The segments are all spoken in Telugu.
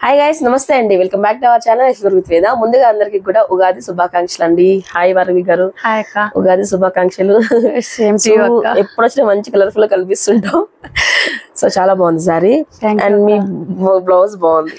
హాయ్ గైస్ నమస్తే అండి welcome back to our channel explore with Veda ముందుగా అందరికి కూడా ఉగాది శుభాకాంక్షలు అండి హాయ్ వారవి గారు హాయ్ అక్క ఉగాది శుభాకాంక్షలు సేమ్ టు So, యూ అక్క ఎప్పుడు వచ్చినా మంచి కలర్ఫుల్ గా కనిపిస్తుంటాం సో చాలా బాగుంది సారీ Thank you, అండ్ మీ బ్లౌజ్ బాగుంది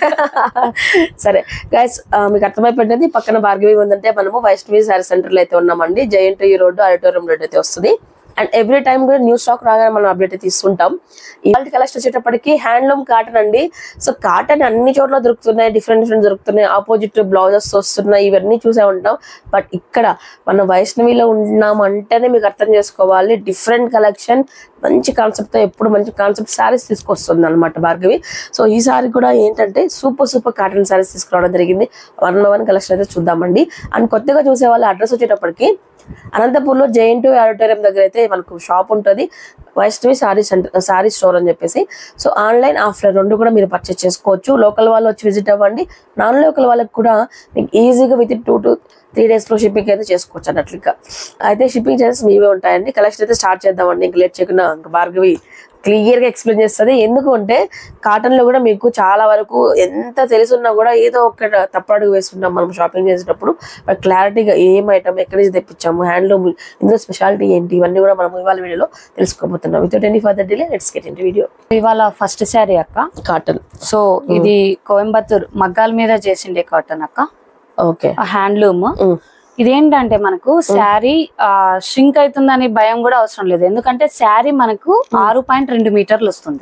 సరే గైస్ మీకు అర్థమైపోయింది పక్కన భార్గవి ఉందంటే మనము వైష్ణవి సారీ సెంటర్ లో అయితే ఉన్నామండి జయంట్ ఈ రోడ్డు ఆడిటోరియం రోడ్ అయితే వస్తుంది అండ్ ఎవ్రీ టైం కూడా న్యూ స్టాక్ రాగానే మనం అప్డేట్ తీసుకుంటాం ఇలాంటి కలెక్షన్ వచ్చేటప్పటికి హ్యాండ్లూమ్ కాటన్ అండి సో కాటన్ అన్ని చోట్ల దొరుకుతున్నాయి డిఫరెంట్ డిఫరెంట్ దొరుకుతున్నాయి ఆపోజిట్ బ్లౌజెస్ వస్తున్నాయి ఇవన్నీ చూసే ఉంటాం బట్ ఇక్కడ మన వైష్ణవిలో ఉన్నాం అంటేనే మీకు అర్థం చేసుకోవాలి డిఫరెంట్ కలెక్షన్ మంచి కాన్సెప్ట్ తో ఎప్పుడు మంచి కాన్సెప్ట్ శారీస్ తీసుకొస్తుంది అనమాట భార్గవి సో ఈ సారీ కూడా ఏంటంటే సూపర్ సూపర్ కాటన్ శారీస్ తీసుకురావడం జరిగింది వన్ బై వన్ కలెక్షన్ అయితే చూద్దామండి అండ్ కొత్తగా చూసే వాళ్ళ అడ్రస్ వచ్చేటప్పటికి అనంతపూర్లో జేఎన్ టూ ఆడిటోరియం దగ్గర అయితే మనకు షాప్ ఉంటుంది వైష్ణవి సారీ సెంటర్ సారీ స్టోర్ అని చెప్పేసి సో ఆన్లైన్ ఆఫ్లైన్ రెండు కూడా మీరు పర్చేస్ చేసుకోవచ్చు లోకల్ వాళ్ళు వచ్చి విజిట్ అవ్వండి నాన్ లోకల్ వాళ్ళకి కూడా మీకు ఈజీగా with two to three days లో షిప్పింగ్ అయితే చేసుకోవచ్చు అన్నట్లు ఇంకా అయితే షిప్పింగ్ చార్జెస్ మీవే ఉంటాయండి కలెక్షన్ అయితే స్టార్ట్ చేద్దామండి ఇంకా లేట్ చేయకుండా ఇంకా భార్గవి క్లియర్ గా ఎక్స్ప్లెయిన్ చేస్తుంది ఎందుకు అంటే కాటన్ లో కూడా మీకు చాలా వరకు ఎంత తెలుసున్నా కూడా ఏదో ఒక తప్పడుగు వేస్తుంటాం మనం షాపింగ్ చేసేటప్పుడు బట్ క్లారిటీగా ఏం ఐటమ్ ఎక్కడి నుంచి తెప్పించాము హ్యాండ్లూమ్ ఇందులో స్పెషాలిటీ ఏంటి ఇవన్నీ కూడా మనం ఇవాళ వీడియోలో తెలుసుకోబోతున్నాం without any further delay let's get in video ఇవాళ ఫస్ట్ శారీ అక్క కాటన్ సో ఇది కోయంబత్తూర్ మగ్గాల మీద చేసిండే కాటన్ అక్క ఓకే హ్యాండ్లూమ్ ఇదేంటంటే మనకు శారీ షింక్ అవుతుందని భయం కూడా అవసరం లేదు ఎందుకంటే శారీ మనకు ఆరు పాయింట్ రెండు మీటర్లు వస్తుంది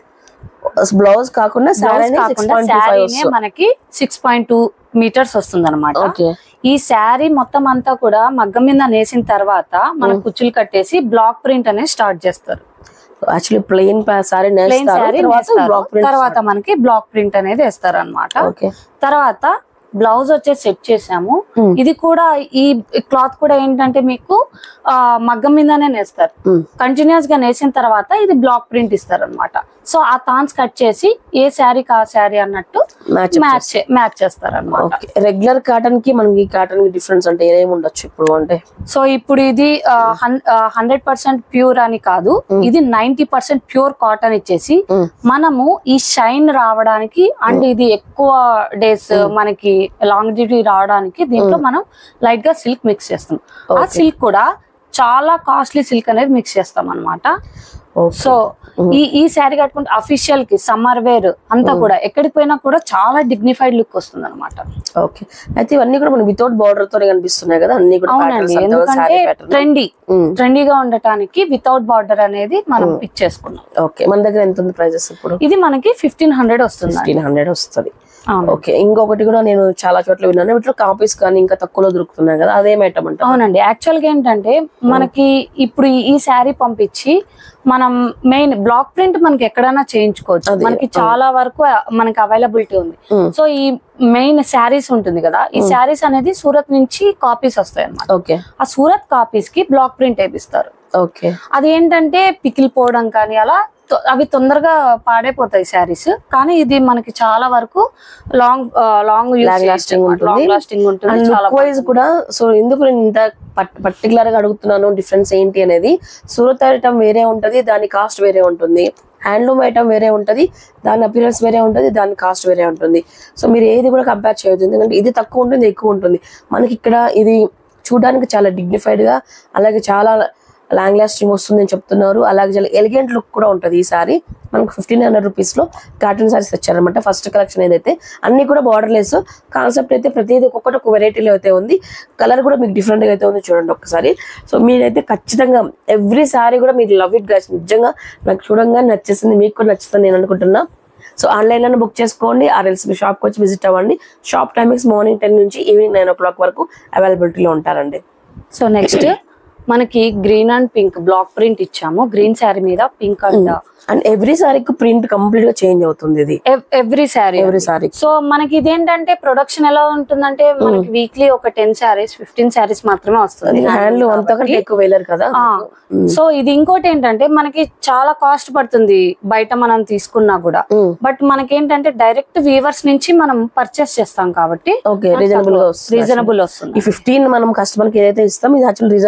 బ్లౌజ్ కాకుండా బ్లౌజ్ శారీ కాకుండా శారీనే మనకి సిక్స్ పాయింట్ టూ మీటర్స్ వస్తుంది అనమాట ఓకే ఈ శారీ మొత్తం అంతా కూడా మగ్గం మీద నేసిన తర్వాత మన కుచ్చులు కట్టేసి బ్లాక్ ప్రింట్ అనేది స్టార్ట్ చేస్తారు actually plain sari plain sari block print తర్వాత మనకి బ్లాక్ ప్రింట్ అనేది వేస్తారు అనమాట ఓకే తర్వాత బ్లౌజ్ వచ్చేసి సెట్ చేసాము Hmm. ఇది కూడా ఈ క్లాత్ కూడా ఏంటంటే మీకు ఆ, మగ్గం మీదనే నేస్తారు Hmm. కంటిన్యూస్ గా నేసిన తర్వాత ఇది బ్లాక్ ప్రింట్ ఇస్తారు అనమాట సో ఆ థాన్స్ కట్ చేసి ఏ శారీ కా శారీ అన్నట్టు మ్యాచ్ మ్యాచ్ మ్యాచ్ చేస్తారు అనమాట ఓకే రెగ్యులర్ కాటన్ కి మనకి కాటన్ కి డిఫరెన్స్ అంటే ఏమేమి ఉండొచ్చు ఇప్పుడు అంటే సో ఇప్పుడు ఇది హండ్రెడ్ పర్సెంట్ ప్యూర్ అని కాదు ఇది నైన్టీ పర్సెంట్ ప్యూర్ కాటన్ ఇచ్చేసి Mm. మనము ఈ షైన్ రావడానికి అండ్ ఇది ఎక్కువ డేస్ మనకి లాంగివిటీ రావడానికి దీంట్లో మనం లైట్ గా సిల్క్ మిక్స్ చేస్తాం ఆ Okay. సిల్క్ కూడా చాలా కాస్ట్లీ సిల్క్ అనేది మిక్స్ చేస్తాం అన్నమాట ఓకే సో ఈ ఈ శారీ కట్టుకుంటే అఫీషియల్ కి సమ్మర్ వేర్ అంతా కూడా ఎక్కడికి పోయినా కూడా చాలా డిగ్నిఫైడ్ లుక్ వస్తుంది అనమాట ఓకే అయితే ఇవన్నీ కూడా మనకి వితౌట్ బార్డర్ తోనే కనిపిస్తున్నాయి కదా అన్ని కూడా అవునండి ఎందుకంటే ట్రెండీ ట్రెండీగా ఉండటానికి వితౌట్ బార్డర్ అనేది మనం పిక్ చేసుకున్నాం ఓకే మన దగ్గర ఎంత ఉంది ప్రైజెస్ ఇప్పుడు ఇది మనకి ఫిఫ్టీన్ హండ్రెడ్ వస్తుంది ఫిఫ్టీన్ హండ్రెడ్ వస్తుంది అవును. ఓకే ఇంకొకటి కూడా నేను చాలా చోట్ల విన్నాను వీటిలో కాపీస్ కానీ ఇంకా తక్కువలో దొరుకుతున్నాయి కదా అదేం ఐటమ్ అంట అవునండి యాక్చువల్ గా ఏంటంటే మనకి ఇప్పుడు ఈ- ఈ శారీ పంపించి మనం మెయిన్ బ్లాక్ ప్రింట్ మనకి ఎక్కడైనా చేయించుకోవచ్చు అదే, మనకి చాలా వరకు మనకి అవైలబిలిటీ ఉంది Mm. సో ఈ మెయిన్ శారీస్ ఉంటుంది కదా ఈ శారీస్ అనేది సూరత్ నుంచి కాపీస్ వస్తాయి అన్నమాట ఓకే ఆ సూరత్ కాపీస్ కి బ్లాక్ ప్రింట్ వేపిస్తారు ఓకే అది ఏంటంటే పికిల్ పోవడం కానీ అలా తొ- అవి తొందరగా పాడైపోతాయి శారీస్ కానీ ఇది మనకి చాలా వరకు లాంగ్ లాంగ్ Long lasting ఉంటుంది. లాంగ్ లాస్టింగ్ ఉంటుంది అండ్ చాలా లుక్ వైజ్ కూడా సో ఎందుకు నేను ఇంత పర్టికులర్ గా అడుగుతున్నాను డిఫరెన్స్ ఏంటి అనేది సూరత్ ఐటమ్ వేరే ఉంటది దాని కాస్ట్ వేరే ఉంటుంది హ్యాండ్లూమ్ ఐటమ్ వేరే ఉంటది దాని అపిరెన్స్ వేరే ఉంటుంది దాని కాస్ట్ వేరే ఉంటుంది సో మీరు ఏది కూడా కంపేర్ చేయొద్దు ఎందుకంటే ఇది తక్కువ ఉంటుంది ఎక్కువ ఉంటుంది మనకి ఇక్కడ ఇది చూడడానికి చాలా డిగ్నిఫైడ్ గా అలాగే చాలా లాంగ్ లాస్టింగ్ వస్తుంది అని చెప్తున్నారు అలాగే చాలా ఎలిగెంట్ లుక్ కూడా ఉంటుంది ఈ సారీ మనకు ఫిఫ్టీన్ హండ్రెడ్ రూపీస్ లో కాటన్ సారీస్ తెచ్చారనమాట ఫస్ట్ కలెక్షన్ ఏదైతే అన్ని కూడా బార్డర్ లెస్ కాన్సెప్ట్ అయితే ప్రతిదీ ఒక్కొక్కటి ఒక వెరైటీలో అయితే ఉంది కలర్ కూడా మీకు డిఫరెంట్ గా అయితే ఉంది చూడండి ఒక్కసారి సో మీరైతే ఖచ్చితంగా ఎవ్రీ సారీ కూడా మీరు లవ్ ఇట్ గాస్ నిజంగా నాకు చూడంగా నచ్చేసింది మీకు కూడా నచ్చుతుంది నేను అనుకుంటున్నా సో ఆన్లైన్ లోనే బుక్ చేసుకోండి ఆర్ఎల్స్ మీ షాప్కి వచ్చి విజిట్ అవ్వండి షాప్ టైమింగ్స్ మార్నింగ్ టెన్ నుంచి ఈవినింగ్ నైన్ ఓ క్లాక్ వరకు అవైలబిలిటీలో ఉంటారండి సో నెక్స్ట్ మనకి green and pink block print ఇచ్చాము గ్రీన్ శారీ మీద పింక్ అండ్ అండ్ ఎవ్రీ సారీకి ప్రింట్ కంప్లీట్ గా చేంజ్ అవుతుంది ఇది every sari every sari so మనకి ఇదేంటంటే ప్రొడక్షన్ ఎలా ఉంటుందంటే మనకి వీక్లీ ఒక టెన్ శారీస్ ఫిఫ్టీన్ శారీస్ మాత్రమే వస్తుంది హ్యాండ్ అంతకంటే ఎక్కువ వేయలేరు కదా ఆ, సో ఇది ఇంకోటి ఏంటంటే మనకి చాలా కాస్ట్ పడుతుంది బయట మనం తీసుకున్నా కూడా Mm. బట్ మనకేంటంటే డైరెక్ట్ వీవర్స్ నుంచి మనం పర్చేస్ చేస్తాం కాబట్టి ఓకే రీజనబుల్ గా వస్తుంది రీజనబుల్ వస్తుంది ఈ ఫిఫ్టీన్ మనం కస్టమర్ కి ఏదైతే ఇస్తాం ఇది యాక్చువల్ రీజనబుల్ అయితే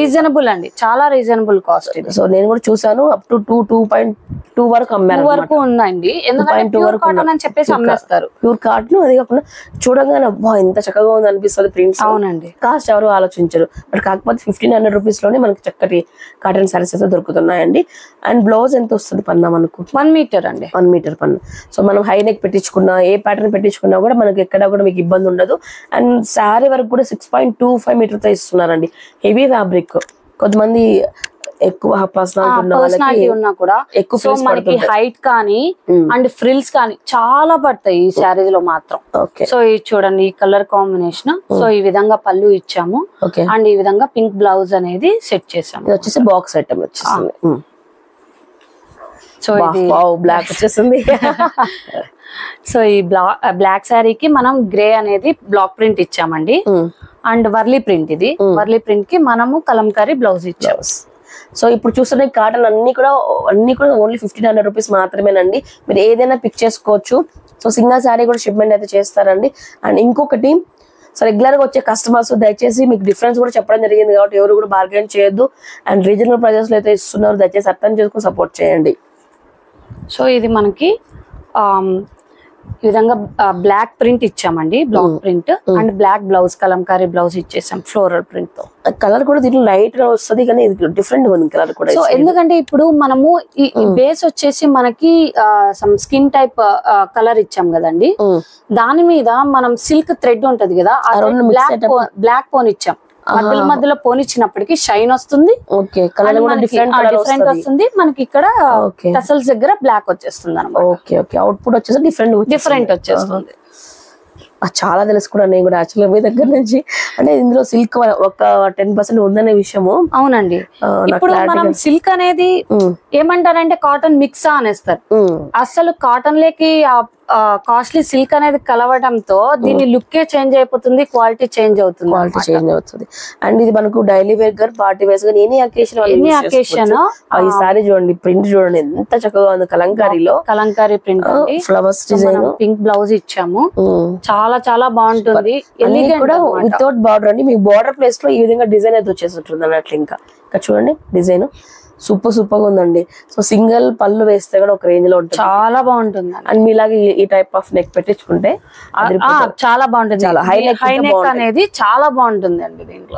రీజనబుల్ అండి చాలా రీజనబుల్ కాస్ట్ ఇది సో నేను కూడా చూసాను up to two two point two వరకు అమ్మారు టూ వరకు ఉందండి ఎందుకంటే 2.2 ప్యూర్ వరకు కాటన్ అని చెప్పేసి అమ్మేస్తారు ప్యూర్ కాటన్ అది కాకుండా చూడగానే అబ్బా ఎంత చక్కగా ఉంది అనిపిస్తుంది ప్రింట్స్ అవునండి కాస్ట్ ఎవరు ఆలోచించరు బట్ కాకపోతే ఫిఫ్టీన్ హండ్రెడ్ రూపీస్ లోనే మనకి చక్కటి కాటన్ సారీస్ అయితే దొరుకుతున్నాయండి అండ్ బ్లౌజ్ ఎంత వస్తుంది పన్నా మనకు వన్ మీటర్ అండి వన్ మీటర్ పన్ను సో మనం హై నెక్ పెట్టించుకున్నా ఏ ప్యాటర్న్ పెట్టించుకున్నా కూడా మనకి ఎక్కడ కూడా మీకు ఇబ్బంది ఉండదు అండ్ శారీ వరకు కూడా సిక్స్ పాయింట్ టూ ఫైవ్ మీటర్తో ఇస్తున్నారండి హెవీ ఫ్యాబ్రిక్ కొంతమంది ఎక్కువ పర్సనాలిటీ ఉన్న వాళ్ళకి పర్సనాలిటీ ఉన్నా కూడా ఎక్కువ సో frills మనకి పడుతుంటాయి. హైట్ కానీ Mm. అండ్ ఫ్రిల్స్ కానీ చాలా పడతాయి ఈ శారీస్ లో మాత్రం ఓకే సో ఇది చూడండి ఈ కలర్ కాంబినేషన్ సో ఈ విధంగా పళ్ళు ఇచ్చాము ఓకే అండ్ ఈ విధంగా పింక్ బ్లౌజ్ అనేది సెట్ చేసాము ఇది వచ్చేసి బాక్స్ ఐటమ్ వచ్చేసింది Mm. సో ఇది బ్లాక్ వచ్చేసింది సో ఈ బ్లాక్ బ్లాక్ శారీకి మనం గ్రే అనేది బ్లాక్ ప్రింట్ ఇచ్చామండి Mm. అండ్ వర్లీ ప్రింట్ ఇది వర్లీ ప్రింట్ కి మనము కలంకారీ బ్లౌజ్ ఇచ్చాము బ్లౌజ్ సో ఇప్పుడు చూస్తున్న కాటన్ అన్ని కూడా అన్ని కూడా ఓన్లీ ఫిఫ్టీన్ హండ్రెడ్ రూపీస్ మాత్రమేనండి మీరు ఏదైనా పిక్ చేసుకోవచ్చు సో సింగల్ శారీ కూడా షిప్మెంట్ అయితే చేస్తారండి అండ్ ఇంకొకటి సో రెగ్యులర్ గా వచ్చే కస్టమర్స్ దయచేసి మీకు డిఫరెన్స్ కూడా చెప్పడం జరిగింది కాబట్టి ఎవరు కూడా బార్గెన్ చేయొద్దు అండ్ రీజనల్ ప్రైజెస్ లో అయితే ఇస్తున్నారు దయచేసి అర్థం చేసుకుని సపోర్ట్ చేయండి సో ఇది మనకి ఆమ్, ఈ విధంగా బ్లాక్ ప్రింట్ ఇచ్చామండి block print and black blouse Kalamkari blouse ఇచ్చేసాం ఫ్లోరల్ ప్రింట్ తో కలర్ కూడా దీంట్లో లైట్ గా వస్తుంది కానీ ఇది డిఫరెంట్ ఉంది కలర్ కూడా సో ఎందుకంటే ఇప్పుడు మనము ఈ బేస్ వచ్చేసి మనకి సమ్ స్కిన్ టైప్ కలర్ ఇచ్చాం కదండి Mm. దాని మీద మనం సిల్క్ థ్రెడ్ ఉంటది కదా రెండు mix బ్లాక్ బ్లాక్ పోన్ ఇచ్చాం మధ్యలో మధ్యలో పోన్ ఇచ్చినప్పటికీ షైన్ వస్తుంది ఓకే కలర్ కూడా డిఫరెంట్ కలర్ డిఫరెంట్ వస్తుంది వస్తుంది మనకి ఇక్కడ Okay. టసల్స్ దగ్గర బ్లాక్ వచ్చేస్తుంది అనమాట ఓకే ఓకే అవుట్పుట్ వచ్చేసి డిఫరెంట్ డిఫరెంట్ వచ్చేస్తుంది ఆ, చాలా తెలుసు కూడా నేను కూడా యాక్చువల్గా మీ దగ్గర నుంచి అంటే ఇందులో సిల్క్ ఒక టెన్ పర్సెంట్ ఉందనే విషయము అవునండి ఆ, నాకు ఇప్పుడు clarity మనం గా- సిల్క్ అనేది ఉమ్, ఏమంటారంటే కాటన్ మిక్సా అనేస్తారు ఉమ్, అసలు కాటన్ లేకి కాస్ట్లీ సిల్క్ అనేది కలవడంతో దీని లుక్కే చేంజ్ అయిపోతుంది క్వాలిటీ చేంజ్ అవుతుంది క్వాలిటీ చేంజ్ అవుతుంది అండ్ ఇది మనకు డైలీ వేర్ గారు పార్టీ వేర్ గారు ఎనీ అకేషన్ ఎనీ అకేషన్ ఈ సారీ చూడండి ప్రింట్ చూడండి ఎంత చక్కగా ఉంది కలంకారీలో కలంకారీ ప్రింట్ అండి ఫ్లవర్స్ డిజైన్ పింక్ బ్లౌజ్ ఇచ్చాము చాలా చాలా బాగుంటుంది Elegant కూడా అన్నమాట. వితౌట్ బార్డర్ అండి మీ బార్డర్ ప్లేస్ లో ఈ విధంగా డిజైన్ అయితే వచ్చేసి ఉంటుంది అన్నట్లు ఇంకా ఇక్కడ చూడండి డిజైన్ సూపర్ సూపర్ గా ఉందండి సో సింగిల్ పళ్ళు వేస్తే కూడా ఒక రేంజ్ లో ఉంటుంది చాలా బాగుంటుంది అండి. అండ్ మీలాగా ఈ- ఈ టైప్ ఆఫ్ నెక్ పెట్టించుకుంటే ఆ, ఆ, చాలా బాగుంటుంది చాలా high neck హై ఉంటే నెక్ బాగుంటుంది. అనేది చాలా బాగుంటుంది అండి దీంట్లో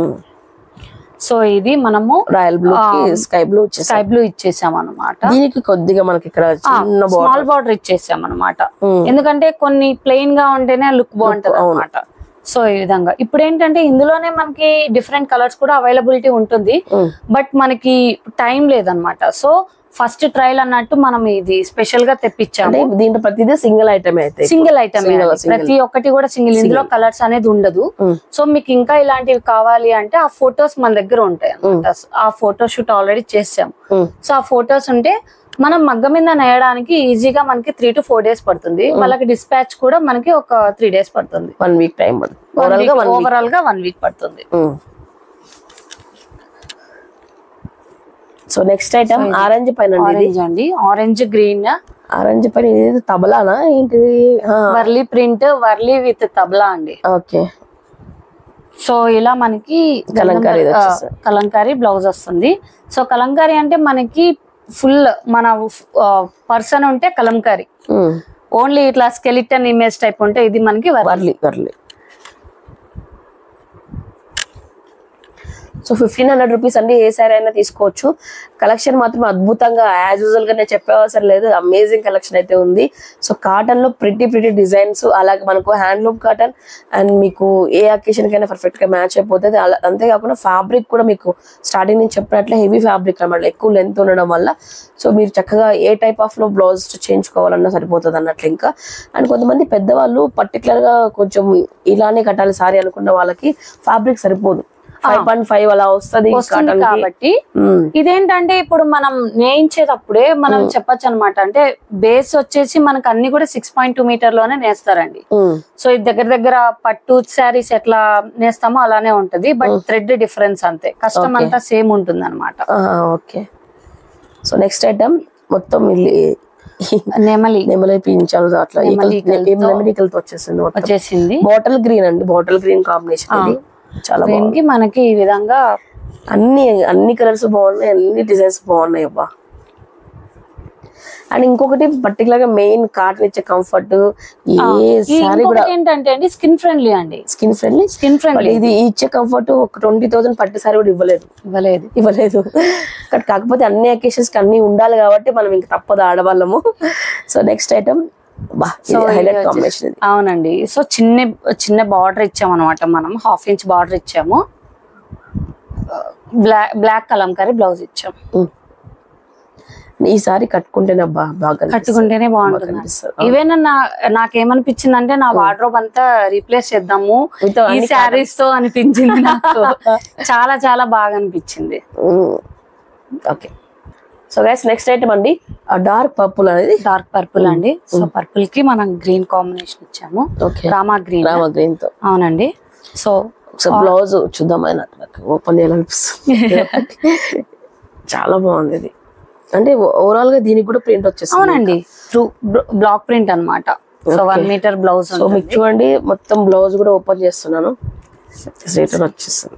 సో ఇది మనము రాయల్ బ్లూ కి స్కై బ్లూ వచ్చేసి స్కై బ్లూ ఇచ్చేసాం అనమాట దీనికి కొద్దిగా మనకి ఇక్కడ చిన్న బార్డర్ స్మాల్ బార్డర్ ఇచ్చేసాం అనమాట ఎందుకంటే కొన్ని ప్లెయిన్ గా ఉంటేనే లుక్ బాగుంటది అనమాట సో ఈ విధంగా ఇప్పుడు ఏంటంటే ఇందులోనే మనకి డిఫరెంట్ కలర్స్ కూడా అవైలబిలిటీ ఉంటుంది బట్ మనకి టైం లేదనమాట సో ఫస్ట్ ట్రయల్ అన్నట్టు మనం ఇది స్పెషల్ గా తెప్పించాము అంటే దీంట్లో ప్రతిదీ సింగిల్ ఐటమ్ అయితే సింగిల్ ఐటమ్ Single, single. ప్రతి ఒక్కటి కూడా సింగిల్ ఇందులో కలర్స్ అనేది ఉండదు Mm. సో మీకు ఇంకా ఇలాంటివి కావాలి అంటే ఆ ఫొటోస్ మన దగ్గర ఉంటాయి అన్నమాట ఆ ఫోటో షూట్ ఆల్రెడీ చేసాం Mm. సో ఆ ఫొటోస్ ఉంటే మనం మగ్గ మీద నేయడానికి ఈజీగా మనకి త్రీ టు ఫోర్ డేస్ పడుతుంది వాళ్ళకి డిస్పాచ్ కూడా మనకి ఒక త్రీ డేస్ పడుతుంది వన్ వీక్ టైం ఓవరాల్ గా వన్ వీక్ ఓవరాల్ గా వన్ వీక్ పడుతుంది సో నెక్స్ట్ ఐటమ్ ఆరెంజ్ పైన అండి ఇది ఆరెంజ్ అండి ఆరెంజ్ గ్రీన్ ఆరెంజ్ పైన ఇది తబలానా ఏంటిది వర్లీ ప్రింట్ వర్లీ విత్ తబలా అండి ఓకే సో ఇలా మనకి కలంకారీ ఇది ఆ, వచ్చేస్తుంది. కలంకారీ బ్లౌజ్ వస్తుంది సో కలంకారీ అంటే మనకి ఫుల్ మన పర్సన్ ఉంటే కలంకారీ ఓన్లీ ఇట్లా స్కెలిటన్ ఇమేజ్ టైప్ ఉంటే ఇది మనకి Warli Warli Warli so fifteen hundred rupees అండి ఏ సారీ అయినా తీసుకోవచ్చు కలెక్షన్ మాత్రం అద్భుతంగా యాజ్ యూజువల్ గా నేను చెప్పే అవసరం లేదు అమేజింగ్ కలెక్షన్ అయితే ఉంది సో కాటన్ లో ప్రిటీ ప్రిటీ డిజైన్స్ అలాగే మనకు హ్యాండ్లూమ్ కాటన్ అండ్ మీకు ఏ అకేషన్ కైనా పర్ఫెక్ట్ గా మ్యాచ్ అయిపోతుంది అలా అంతేకాకుండా ఫ్యాబ్రిక్ కూడా మీకు స్టార్టింగ్ నుంచి చెప్పినట్లే హెవీ ఫ్యాబ్రిక్ అనమాట ఎక్కువ లెంత్ ఉండడం వల్ల సో మీరు చక్కగా ఏ టైప్ ఆఫ్ లో బ్లౌజ్ చేయించుకోవాలన్నా సరిపోతుంది అన్నట్లు ఇంకా అండ్ కొంతమంది పెద్దవాళ్ళు పర్టికులర్ గా కొంచెం ఇలానే కట్టాలి సారీ అనుకున్న వాళ్ళకి ఫ్యాబ్రిక్ సరిపోదు ఫైవ్ పాయింట్ ఫైవ్ అలా వస్తుంది వస్తుంది కాబట్టి ఇదేంటంటే ఇప్పుడు మనం నేయించేటప్పుడే మనం చెప్పొచ్చు అనమాట అంటే బేస్ వచ్చేసి మనకు అన్ని కూడా సిక్స్ పాయింట్ టూ మీటర్ లోనే నేస్తారండి సో ఇది దగ్గర దగ్గర పట్టు శారీస్ ఎట్లా నేస్తామో అలానే ఉంటది బట్ థ్రెడ్ డిఫరెన్స్ అంతే కష్టం Okay. అంతా సేమ్ ఉంటుంది అనమాట ఓకే సో నెక్స్ట్ ఐటమ్ మొత్తం ఇల్లి నెమలి నెమలి పించాలు అట్లా నెమలి ఈకలతో. నెమలికలతో వచ్చేసింది మొత్తం వచ్చేసింది బాటిల్ గ్రీన్ అండి బాటిల్ గ్రీన్ కాంబినేషన్ ఇది చాలా దీనికి మనకి ఈ విధంగా అన్ని అన్ని కలర్స్ బాగున్నాయి అన్ని డిజైన్స్ బాగున్నాయి అబ్బా అండ్ ఇంకొకటి పర్టికులర్ గా మెయిన్ కాటన్ ఇచ్చే కంఫర్ట్ ఏ సారీ కూడా ఇంకొకటి ఏంటంటే అండి స్కిన్ ఫ్రెండ్లీ అండి స్కిన్ ఫ్రెండ్లీ స్కిన్ ఫ్రెండ్లీ ఇది ఇచ్చే కంఫర్ట్ ఒక ట్వంటీ థౌసండ్ పట్టి సారీ కూడా ఇవ్వలేదు ఇవ్వలేదు ఇవ్వలేదు కానీ కాకపోతే అన్ని అకేషన్స్ కి అన్ని ఉండాలి కాబట్టి మనం ఇంకా తప్పదు ఆడవాళ్ళము సో నెక్స్ట్ ఐటమ్ బా హైలైట్ కాంబినేషన్ ఇది అవునండి సో చిన్న చిన్న బార్డర్ ఇచ్చాము అనమాట మనం హాఫ్ ఇంచ్ బార్డర్ ఇచ్చాము బ్లాక్ బ్లాక్ కలంకారీ బ్లౌజ్ ఇచ్చాం ఉమ్. ఈ సారీ కట్టుకుంటేనే అబ్బా బాగా కనిపిస్తుంది. కట్టుకుంటేనే బాగుంటుంది కనిపిస్తుంది. ఈవెన్ నా నాకేమనిపించింది అంటే నా వార్డ్రోబ్ అంతా రీప్లేస్ చేద్దాము మీతో ఈ అన్ని శారీస్ తో అనిపించింది నాకు చాలా చాలా బాగా అనిపించింది okay so guys next item అండి డార్క్ పర్పుల్ అనేది డార్క్ పర్పుల్ అండి సో పర్పుల్ కి మనం గ్రీన్ కాంబినేషన్ ఇచ్చాము okay Rama green Rama green తో అవునండి సో సో బ్లౌజ్ చూద్దాం ఆయన ఓపెన్ చేయాలనిపిస్తుంది చాలా బాగుంది ఇది అంటే ఓవరాల్ గా దీనికి కూడా ప్రింట్ వచ్చేస్తుంది అవునండి ట్రూ బ్లాక్ ప్రింట్ అన్నమాట so one metre blouse so మీకు చూడండి మొత్తం బ్లౌజ్ కూడా ఓపెన్ చేస్తున్నాను రిటర్న్ వచ్చేస్తుంది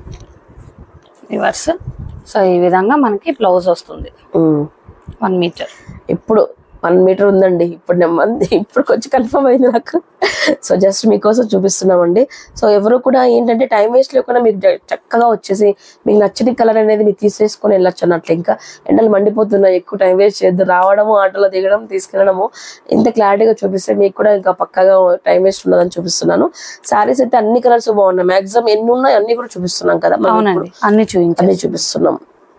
రివర్స్ సో ఈ విధంగా మనకి బ్లౌజ్ వస్తుంది ఉమ్. వన్ మీటర్ ఇప్పుడు వన్ మీటర్ ఉందండి ఇప్పుడు నెమ్మది ఇప్పుడు కొంచెం కన్ఫర్మ్ అయింది నాకు సో జస్ట్ మీకోసం చూపిస్తున్నామండి సో ఎవరు కూడా ఏంటంటే టైం వేస్ట్ లేకుండా మీకు జ- చక్కగా వచ్చేసి మీకు నచ్చని కలర్ అనేది మీరు తీసేసుకొని వెళ్ళొచ్చు అన్నట్లు ఇంకా ఎండలు మండిపోతున్నాయి ఎక్కువ టైం వేస్ట్ చేయొద్దు రావడము ఆటోలో దిగడం తీసుకెళ్ళడము ఇంత క్లారిటీగా చూపిస్తే మీకు కూడా ఇంకా పక్కగా టైం వేస్ట్ ఉన్నదని చూపిస్తున్నాను సారీస్ అయితే అన్ని కలర్స్ బాగున్నాయి మాక్సిమం ఎన్ని ఉన్నాయి అన్ని కూడా చూపిస్తున్నాం కదా మనం ఇప్పుడు అవునండి అన్ని చూపించాలి అన్ని చూపిస్తున్నాం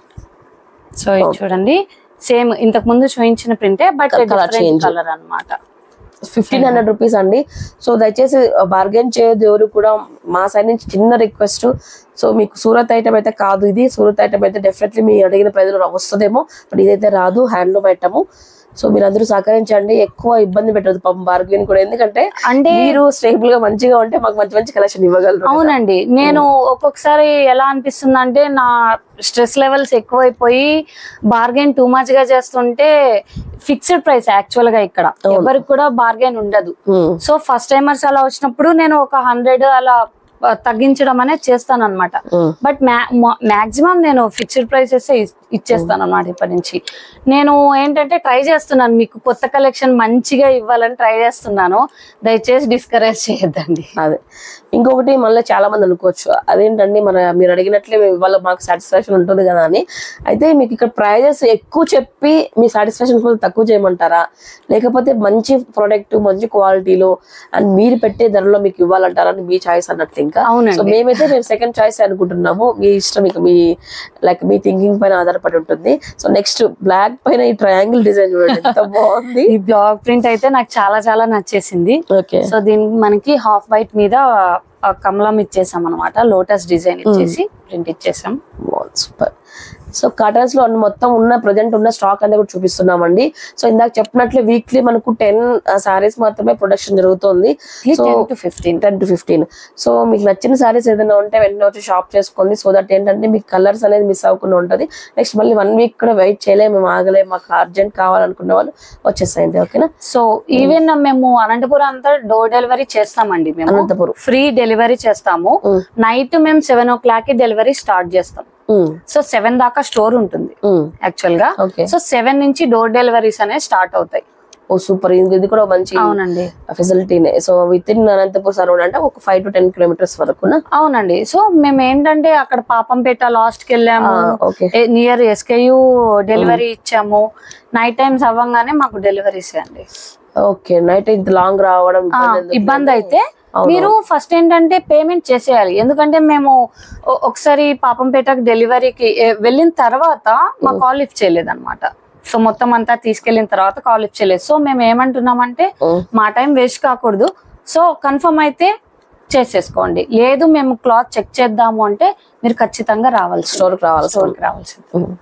సో ఇది చూడండి సేమ్ ఇంతకు ముందు చూపించిన ప్రింటే but Colour different change. Colour అన్నమాట ఫిఫ్టీన్ హండ్రెడ్ రూపీస్ అండి సో దయచేసి బార్గెన్ చేయొద్దు ఎవరు కూడా మా సైడ్ నుంచి చిన్న రిక్వెస్ట్ సో మీకు సూరత్ ఐటమ్ అయితే కాదు ఇది సూరత్ ఐటమ్ అయితే డెఫినెట్లీ మీ అడిగిన ప్రజలు వస్తుందేమో బట్ ఇదైతే రాదు హ్యాండ్లూమ్ ఐటమ్ సో మీరు అందరూ సహకరించండి ఎక్కువ ఇబ్బంది పెట్టదు పాపం బార్గెన్ కూడా ఎందుకంటే అంటే మీరు స్టేబుల్ గా మంచిగా ఉంటే మాకు మంచి మంచి కలెక్షన్ ఇవ్వగలరు అవునండి నేను ఒక్కొక్కసారి ఎలా అనిపిస్తుంది అంటే నా స్ట్రెస్ లెవెల్స్ ఎక్కువైపోయి బార్గెన్ టూ మచ్ గా చేస్తుంటే ఫిక్స్డ్ ప్రైస్ యాక్చువల్ గా ఇక్కడ ఎవరికి కూడా బార్గెన్ ఉండదు ఉమ్, సో ఫస్ట్ టైమర్స్ అలా వచ్చినప్పుడు నేను ఒక హండ్రెడ్ అలా ఆ, తగ్గించడం అనేది చేస్తాను అనమాట ఉమ్, బట్ మాక్సిమం నేను ఫిక్స్డ్ ప్రైసెస్ ఇచ్చేస్తాను అనమాట ఇప్పటి నుంచి నేను ఏంటంటే ట్రై చేస్తున్నాను మీకు కొత్త కలెక్షన్ మంచిగా ఇవ్వాలని ట్రై చేస్తున్నాను దయచేసి డిస్కరేజ్ చేయొద్దండి అదే ఇంకొకటి మళ్ళీ చాలా మంది అనుకోవచ్చు అదేంటండి మన మీరు అడిగినట్లే ఇవాళ మాకు సాటిస్ఫాక్షన్ ఉంటుంది కదా అని అయితే మీకు ఇక్కడ ప్రైజెస్ ఎక్కువ చెప్పి మీ సాటిస్ఫాక్షన్ కోసం తక్కువ చేయమంటారా లేకపోతే మంచి ప్రోడక్ట్ మంచి క్వాలిటీలో అండ్ మీరు పెట్టే ధరలో మీకు ఇవ్వాలంటారా అని మీ చాయిస్ అన్నట్లు ఇంకా అవునండి. సో మేమైతే మేము సెకండ్ చాయిస్ అనుకుంటున్నాము మీ ఇష్టం ఇక మీ లైక్ మీ థింకింగ్ పైన ఆధారపడి ఉంటుంది సో నెక్స్ట్ బ్లాక్ పైన ఈ ట్రయాంగిల్ డిజైన్ చూడండి ఎంత బాగుంది ఈ బ్లాక్ ప్రింట్ అయితే నాకు చాలా చాలా నచ్చేసింది ఓకే సో దీనికి మనకి హాఫ్ వైట్ మీద ఆ కమలం ఇచ్చేసాం అనమాట లోటస్ డిజైన్ ఇచ్చేసి ప్రింట్ ఇచ్చేసాం సూపర్ సో కాటన్స్ లో అన్ని మొత్తం ఉన్న ప్రజెంట్ ఉన్న స్టాక్ అంతా కూడా చూపిస్తున్నామండి సో ఇందాక చెప్పినట్లే వీక్లీ మనకు టెన్ సారీస్ మాత్రమే ప్రొడక్షన్ జరుగుతుంది so ten to fifteen ten to fifteen so మీకు నచ్చిన సారీస్ ఏదైనా ఉంటే వెంటనే వచ్చి షాప్ చేసుకోండి సో దట్ ఏంటంటే మీకు కలర్స్ అనేది మిస్ అవ్వకుండా ఉంటుంది నెక్స్ట్ మళ్ళీ వన్ వీక్ కూడా వెయిట్ చేయలేము మేము ఆగలేము మాకు అర్జెంట్ కావాలనుకున్న వాళ్ళు వచ్చేస్తాయండి ఓకేనా సో ఈవెన్ మేము అనంతపురం అంతా డోర్ డెలివరీ చేస్తామండి మేము అనంతపురం ఫ్రీ డెలివరీ చేస్తాము Mm. నైట్ మేము సెవెన్ ఓ క్లాక్ కి డెలివరీ స్టార్ట్ చేస్తాం సో సెవెన్ దాకా స్టోర్ ఉంటుంది యాక్చువల్ గా ఓకే సో సెవెన్ నుంచి డోర్ డెలివరీస్ అనేవి స్టార్ట్ అవుతాయి ఓ సూపర్ ఇది కూడా మంచి అవునండి ఫెసిలిటీనే so within Anantapur surround అంటే ఒక ఫైవ్ టు టెన్ కిలోమీటర్స్ వరకు అవునండి సో మేము ఏంటంటే అక్కడ పాపంపేట లాస్ట్ కి వెళ్ళాము ఓకే నియర్ ఎస్కేయు డెలివరీ ఇచ్చాము నైట్ టైమ్స్ అవ్వగానే మాకు డెలివరీస్ అండి ఓకే నైట్ ఇంత లాంగ్ రావడం ఆ, ఇబ్బంది ఎందుకు? ఇబ్బంది అయితే అవును. మీరు ఫస్ట్ ఏంటంటే పేమెంట్ చేసేయాలి ఎందుకంటే మేము ఒ- ఒకసారి పాపంపేటకు డెలివరీకి ఏ- వెళ్ళిన తర్వాత మా కాల్ లిఫ్ట్ చేయలేదు అనమాట సో మొత్తం అంతా తీసుకెళ్లిన తర్వాత కాల్ లిఫ్ట్ చేయలేదు సో మేము ఏమంటున్నామంటే ఉమ్, మా టైం వేస్ట్ కాకూడదు సో కన్ఫర్మ్ అయితే చేసేసుకోండి లేదు మేము క్లాత్ చెక్ చేద్దాము అంటే మీరు ఖచ్చితంగా రావాల్సి Store కి రావాల్సి స్టోర్కి రావాల్సింది ఉమ్.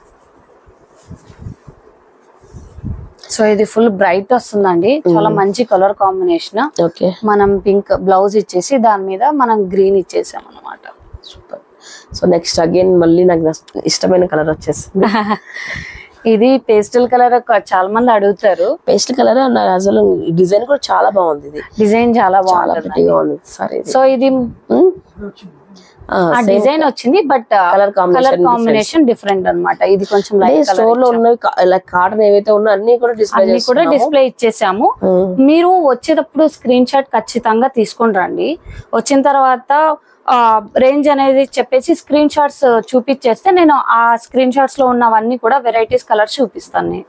సో ఇది ఫుల్ బ్రైట్ వస్తుందండి చాలా మంచి కలర్ కాంబినేషన్ ఓకే మనం పింక్ బ్లౌజ్ ఇచ్చేసి దాని మీద మనం గ్రీన్ ఇచ్చేసాం అనమాట సూపర్ సో నెక్స్ట్ అగైన్ మళ్ళీ నాకు నచ్చ- ఇష్టమైన కలర్ వచ్చేసింది ఇది పేస్టల్ కలర్ చాలా మంది అడుగుతారు పేస్ట్ కలర్ అసలు డిజైన్ కూడా చాలా బాగుంది ఇది డిజైన్ చాలా చాలా బాగుంటుంది pretty గా ఉంది సరే సో ఇది ఆ డిజైన్ వచ్చింది but colour colour combination combination different అన్నమాట ఇది కొంచెం లైట్ స్టోర్ లో ఉన్నవి లైక్ కాటన్ ఏవైతే ఉన్నా అన్ని కూడా డిస్ప్లే అన్ని కూడా డిస్ప్లే ఇచ్చేసాము మీరు వచ్చేటప్పుడు స్క్రీన్ షాట్ ఖచ్చితంగా తీసుకొని రండి వచ్చిన తర్వాత రేంజ్ అనేది చెప్పేసి స్క్రీన్ షాట్స్ చూపించేస్తే నేను ఆ స్క్రీన్ షాట్స్ లో ఉన్నవన్నీ కూడా వెరైటీస్ కలర్స్ చూపిస్తాను నేను.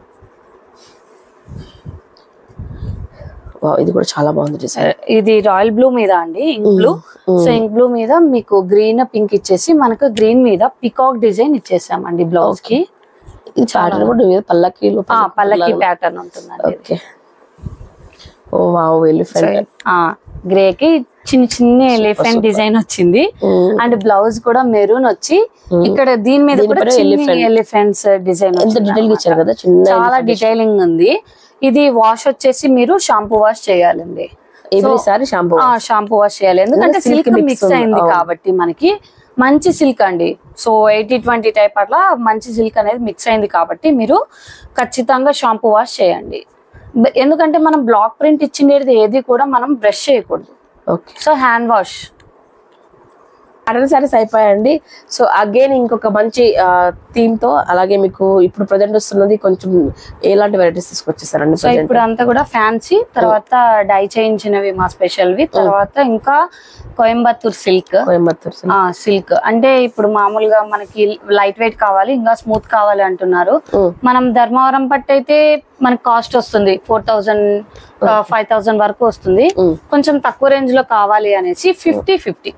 ఇది కూడా చాలా బాగుంది డిజైన్ ఇది రాయల్ బ్లూ మీద అండి ink blue so ink blue మీద మీకు గ్రీన్ పింక్ ఇచ్చేసి మనకు గ్రీన్ మీద పికాక్ డిజైన్ ఇచ్చేసామండి బ్లౌజ్ కి ఈ ప్యాటర్న్ కూడా ఇది పల్లకీలు ఆ, పల్లకి ప్యాటర్న్ ఉంటుందండి okay oh wow elephant grey కి చిన్న చిన్న ఎలిఫెంట్ డిజైన్ వచ్చింది అండ్ బ్లౌజ్ కూడా మెరూన్ వచ్చి ఇక్కడ దీని మీద కూడా దీనిపైన చిన్న elephant. ఎలిఫెంట్స్ డిజైన్ ఎంత డీటెయిల్ గా ఇచ్చారు కదా చిన్న చాలా డీటెయిలింగ్ ఉంది ఇది వాష్ వచ్చేసి మీరు షాంపూ వాష్ చేయాలండి ఎవ్రీ సారి షాంపూ ఆ షాంపూ వాష్ చేయాలి ఎందుకంటే silk సిల్క్ mix మిక్స్ ఉంది. అయింది అవును. కాబట్టి మనకి మంచి సిల్క్ అండి సో ఎయిటీ ట్వంటీ టైప్ అట్లా మంచి సిల్క్ అనేది మిక్స్ అయింది కాబట్టి మీరు ఖచ్చితంగా షాంపూ వాష్ చేయండి బ- ఎందుకంటే మనం బ్లాక్ ప్రింట్ ఇచ్చిండేది ఏది కూడా మనం బ్రష్ చేయకూడదు okay so hand wash pattern saris అయిపోయాయండి సో అగైన్ ఇంకొక మంచి థీమ్ తో అలాగే మీకు ఇప్పుడు ప్రజెంట్ వస్తున్నది కొంచెం ఎలాంటి వెరైటీస్ తీసుకొచ్చేసారండి సో ఇప్పుడు అంతా కూడా ఫ్యాన్సీ తర్వాత డై చేయించినవి మా స్పెషల్వి తర్వాత ఇంకా కోయంబత్తూర్ సిల్క్ కోయంబత్తూర్ ఆ సిల్క్ అంటే ఇప్పుడు మామూలుగా మనకి లైట్ వెయిట్ కావాలి ఇంకా స్మూత్ కావాలి అంటున్నారు Mm. మనం ధర్మవరం పట్టు అయితే మనకి కాస్ట్ వస్తుంది ఫోర్ థౌజండ్ ఫైవ్ థౌజండ్ వరకు వస్తుంది Mm. కొంచెం తక్కువ రేంజ్ లో కావాలి అనేసి ఫిఫ్టీ ఫిఫ్టీ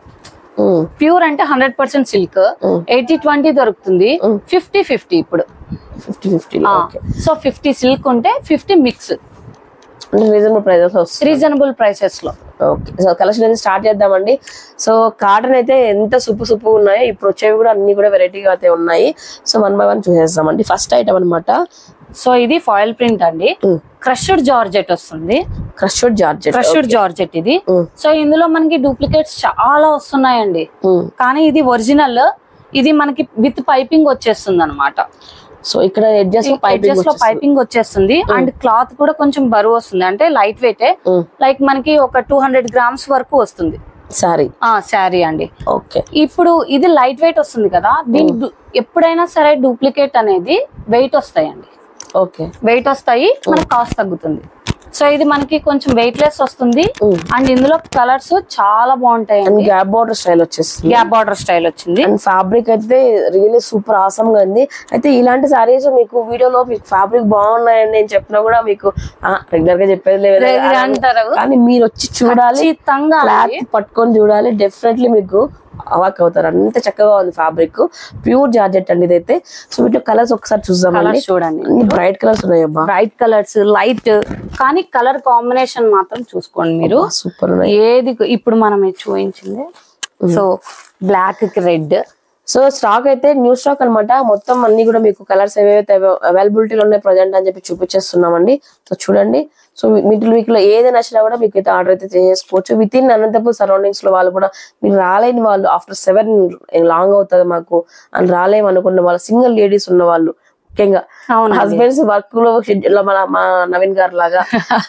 ప్యూర్ అంటే hundred percent silk Mm. Eighty twenty దొరుకుతుంది Mm. ఫిఫ్టీ ఫిఫ్టీ ఇప్పుడు fifty fifty okay so fifty silk ఉంటే ఫిఫ్టీ మిక్స్ అంటే రీజనబుల్ ప్రైజెస్ వస్తుంది రీజనబుల్ ప్రైసెస్ లో ఓకే సో కలెక్షన్ అయితే స్టార్ట్ చేద్దామండి సో కాటన్ అయితే ఎంత సూపు సూపు ఉన్నాయో ఇప్పుడు వచ్చేవి కూడా అన్ని కూడా వెరైటీగా అయితే ఉన్నాయి సో వన్ బై వన్ చూసేస్తామండి ఫస్ట్ ఐటమ్ అనమాట సో ఇది ఫాయిల్ ప్రింట్ అండి క్రష్డ్ జార్జెట్ వస్తుంది క్రష్డ్ జార్జెట్ క్రష్డ్ జార్జెట్ ఇది Mm. సో ఇందులో మనకి డూప్లికేట్స్ చాలా వస్తున్నాయండి కానీ ఇది ఒరిజినల్ ఇది మనకి విత్ పైపింగ్ వచ్చేస్తుంది అనమాట సో ఇక్కడ ఎడ్జెస్ పైపింగ్ లో పైపింగ్ వచ్చేస్తుంది అండ్ క్లాత్ కూడా కొంచెం బరువు వస్తుంది అంటే లైట్ వెయిట్ లైక్ మనకి ఒక టూ హండ్రెడ్ గ్రామ్స్ వరకు వస్తుంది సారీ ఆ శారీ అండి ఓకే ఇప్పుడు ఇది లైట్ వెయిట్ వస్తుంది కదా దీని డు- ఎప్పుడైనా సరే డూప్లికేట్ అనేది వెయిట్ వస్తాయండి ఓకే వెయిట్ వస్తాయి మనకి కాస్ట్ తగ్గుతుంది సో ఇది మనకి కొంచెం వెయిట్ లెస్ వస్తుంది Mm. అండ్ ఇందులో కలర్స్ చాలా అండ్ బాగుంటాయండి గ్యాప్ బార్డర్ స్టైల్ వచ్చేస్తుంది గ్యాప్ బార్డర్ స్టైల్ వచ్చింది అండ్ ఫ్యాబ్రిక్ అయితే రియల్లీ సూపర్ ఆసమ్ గా ఉంది అయితే ఇలాంటి సారీస్ మీకు వీడియోలో మీకు ఫ్యాబ్రిక్ బాగున్నాయని నేను చెప్పినా కూడా మీకు రెగ్యులర్ గా చెప్పేది లేదు Regular అంటారు కానీ మీరు వచ్చి చూడాలి ఖచ్చితంగా క్లాత్ పట్టుకొని చూడాలి డెఫినెట్లీ మీకు అవాక్ అవుతారు అంత చక్కగా ఉంది ఫ్యాబ్రిక్ ప్యూర్ జార్జెట్ అండి ఇదైతే సో వీటిలో కలర్స్ ఒకసారి చూద్దామండి కలర్స్ చూడండి అన్ని బ్రైట్ కలర్స్ ఉన్నాయి అబ్బా బ్రైట్ కలర్స్ లైట్ కానీ కలర్ కాంబినేషన్ మాత్రం చూసుకోండి మీరు సూపర్ ఉన్నాయి ఏది ఇప్పుడు మనం ఇది చూపించింది సో బ్లాక్ కి రెడ్ సో స్టాక్ అయితే న్యూ స్టాక్ అన్నమాట మొత్తం అన్ని కూడా మీకు కలర్స్ ఏవైతే అవైలబిలిటీలో ఉన్నాయి ప్రజెంట్ అని చెప్పి చూపించేస్తున్నామండి సో చూడండి సో మిడిల్ వీక్ లో ఏది నచ్చినా కూడా మీకు అయితే ఆర్డర్ అయితే చేసుకోవచ్చు విత్ ఇన్ అనంతపూర్ సరౌండింగ్స్ లో వాళ్ళు కూడా మీరు రాలేని వాళ్ళు ఆఫ్టర్ సెవెన్ లాంగ్ అవుతుంది మాకు అని రాలేము అనుకున్న వాళ్ళు సింగిల్ లేడీస్ ఉన్న వాళ్ళు ముఖ్యంగా అవును హస్బెండ్స్ వర్క్ లో schedule లో మన మా నవీన్ గారు లాగా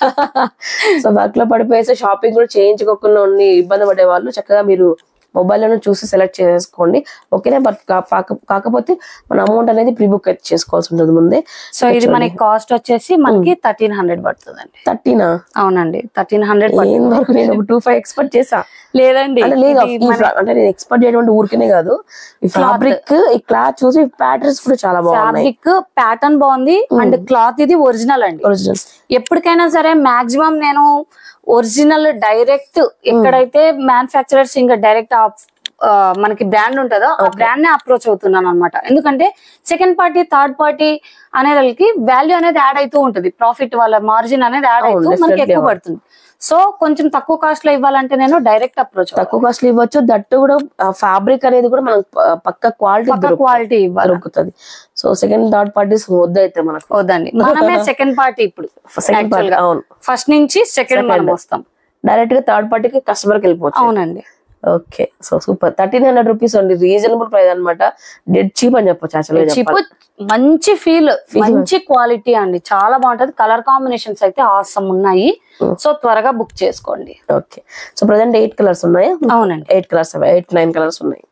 సో వర్క్ లో పడిపోయేసి షాపింగ్ కూడా చేయించుకోకుండా ఉండి ఇబ్బంది పడే వాళ్ళు చక్కగా మీరు మొబైల్లోనే చూసి సెలెక్ట్ చేసుకోండి ఓకేనా బట్ కాకపోతే మన అమౌంట్ అనేది ప్రీ బుక్ అయితే చేసుకోవాల్సి ఉంటుంది ముందే సో ఇది మనకి కాస్ట్ వచ్చేసి మనకి థర్టీన్ హండ్రెడ్ పడుతుందండి థర్టీనా అవునండి థర్టీన్ హండ్రెడ్ ఏం వరకు నేను ఒక టూ ఫైవ్ ఎక్స్పెక్ట్ చేసా లేదండి అంటే లేదు ఇది ఈ fra- అంటే నేను ఎక్స్పెక్ట్ చేయడం ఊరికనే కాదు ఈ ఫ్యాబ్రిక్ ఈ క్లాత్ చూసి ప్యాటర్న్స్ కూడా చాలా బాగున్నాయి ఫ్యాబ్రిక్ ప్యాటర్న్ బాగుంది అండ్ క్లాత్ ఇది ఒరిజినల్ అండి ఒరిజినల్ ఎప్పటికైనా సరే మాక్సిమం నేను ఒరిజినల్ డైరెక్ట్ ఎక్కడైతే మ్యానుఫ్యాక్చరర్స్ ఇంకా డైరెక్ట్ మనకి బ్రాండ్ ఉంటుందో ఆ బ్రాండ్ నే అప్రోచ్ అవుతున్నాను అనమాట ఎందుకంటే సెకండ్ పార్టీ థర్డ్ పార్టీ అనే వాళ్ళకి వాల్యూ అనేది యాడ్ అవుతూ ఉంటుంది ప్రాఫిట్ వాళ్ళ మార్జిన్ అనేది యాడ్ అవును, అవుతూ మనకి definitely ఎక్కువ పడుతుంది సో కొంచెం తక్కువ కాస్ట్ లో ఇవ్వాలంటే నేను డైరెక్ట్ అప్రోచ్ తక్కువ కాస్ట్ ఇవ్వచ్చు దట్టు కూడా ఫ్యాబ్రిక్ అనేది కూడా మనకు ప- పక్క క్వాలిటీ పక్క క్వాలిటీ ఇవ్వాలి దొరుకుతుంది సో సెకండ్ థర్డ్ పార్టీస్ వద్దయితే మనకు వద్దండి మనమే సెకండ్ పార్టీ ఇప్పుడు సెకండ్ Actual పార్టీ గా. అవును ఫస్ట్ నుంచి సెకండ్ మనం వస్తాం డైరెక్ట్ గా థర్డ్ పార్టీకి కస్టమర్ కి వెళ్ళిపోవచ్చు అవునండి okay so super thirteen hundred rupees అండి రీజనబుల్ ప్రైస్ అన్నమాట డెడ్ చీప్ అని చెప్పొచ్చు యాక్చువల్గా చిప్ చెప్పాలి మంచి ఫీల్ మంచి క్వాలిటీ అండి చాలా బాగుంటది కలర్ కాంబినేషన్స్ అయితే ఆసమ్ ఉన్నాయి Mm. సో త్వరగా బుక్ చేసుకోండి okay so present eight colours ఉన్నాయా అవునండి eight colours eight nine colours ఉన్నాయి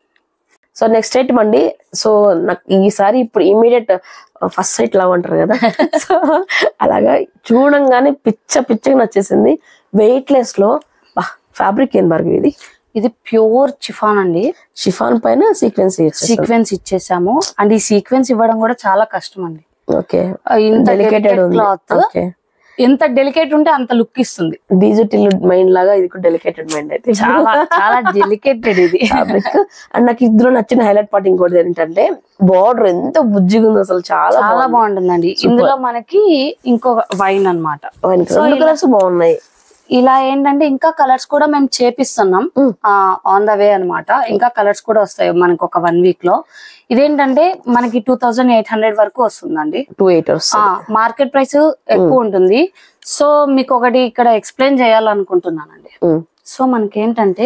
సో నెక్స్ట్ ఐటమ్ అండి సో నాకు ఈసారి ఇప్పుడు ఇమీడియట్ ఫస్ట్ సైట్ లాగా అంటారు కదా సో అలాగా చూడంగానే పిచ్చ పిచ్చగా నచ్చేసింది వెయిట్ లెస్ లో ఫ్యాబ్రిక్ ఏం బర్గ్ ఇది ఇది ప్యూర్ చిఫాన్ అండి షిఫాన్ పైన సీక్వెన్స్ సీక్వెన్స్ ఇచ్చేసాము అండ్ ఈ సీక్వెన్స్ ఇవ్వడం కూడా చాలా కష్టం అండి ఓకే ఆ, ఇంత డెలికేటెడ్ డెలికేటెడ్ ఉంది క్లాత్ ఓకే ఎంత డెలికేట్ ఉంటే అంత లుక్ ఇస్తుంది డిజిటల్ మైండ్ లాగా ఇది కూడా డెలికేటెడ్ మైండ్ అయితే చాలా చాలా డెలికేటెడ్ ఇది ఫ్యాబ్రిక్ అండ్ నాకు ఇందులో నచ్చిన హైలైట్ పార్ట్ ఇంకోటి ఏంటంటే బార్డర్ ఎంత బుజ్జిగా ఉంది అసలు చాలా చాలా బాగుంటుందండి ఇందులో మనకి ఇంకొక వైన్ అన్నమాట బాగుంది రెండు కలర్స్ బాగున్నాయి ఇలా ఏంటంటే ఇంకా కలర్స్ కూడా మేము చేపిస్తున్నాం Mm. ఆన్ ద వే అన్నమాట ఇంకా కలర్స్ కూడా వస్తాయి మనకి ఒక వన్ వీక్ లో ఇదేంటంటే మనకి టూ థౌజండ్ ఎయిట్ హండ్రెడ్ వరకు వస్తుందండి టూ ఎయిటర్స్ మార్కెట్ ప్రైస్ ఎక్కువ ఉంటుంది సో మీకు ఒకటి ఇక్కడ ఎక్స్ప్లెయిన్ చేయాలనుకుంటున్నానండి సో మనకి ఏంటంటే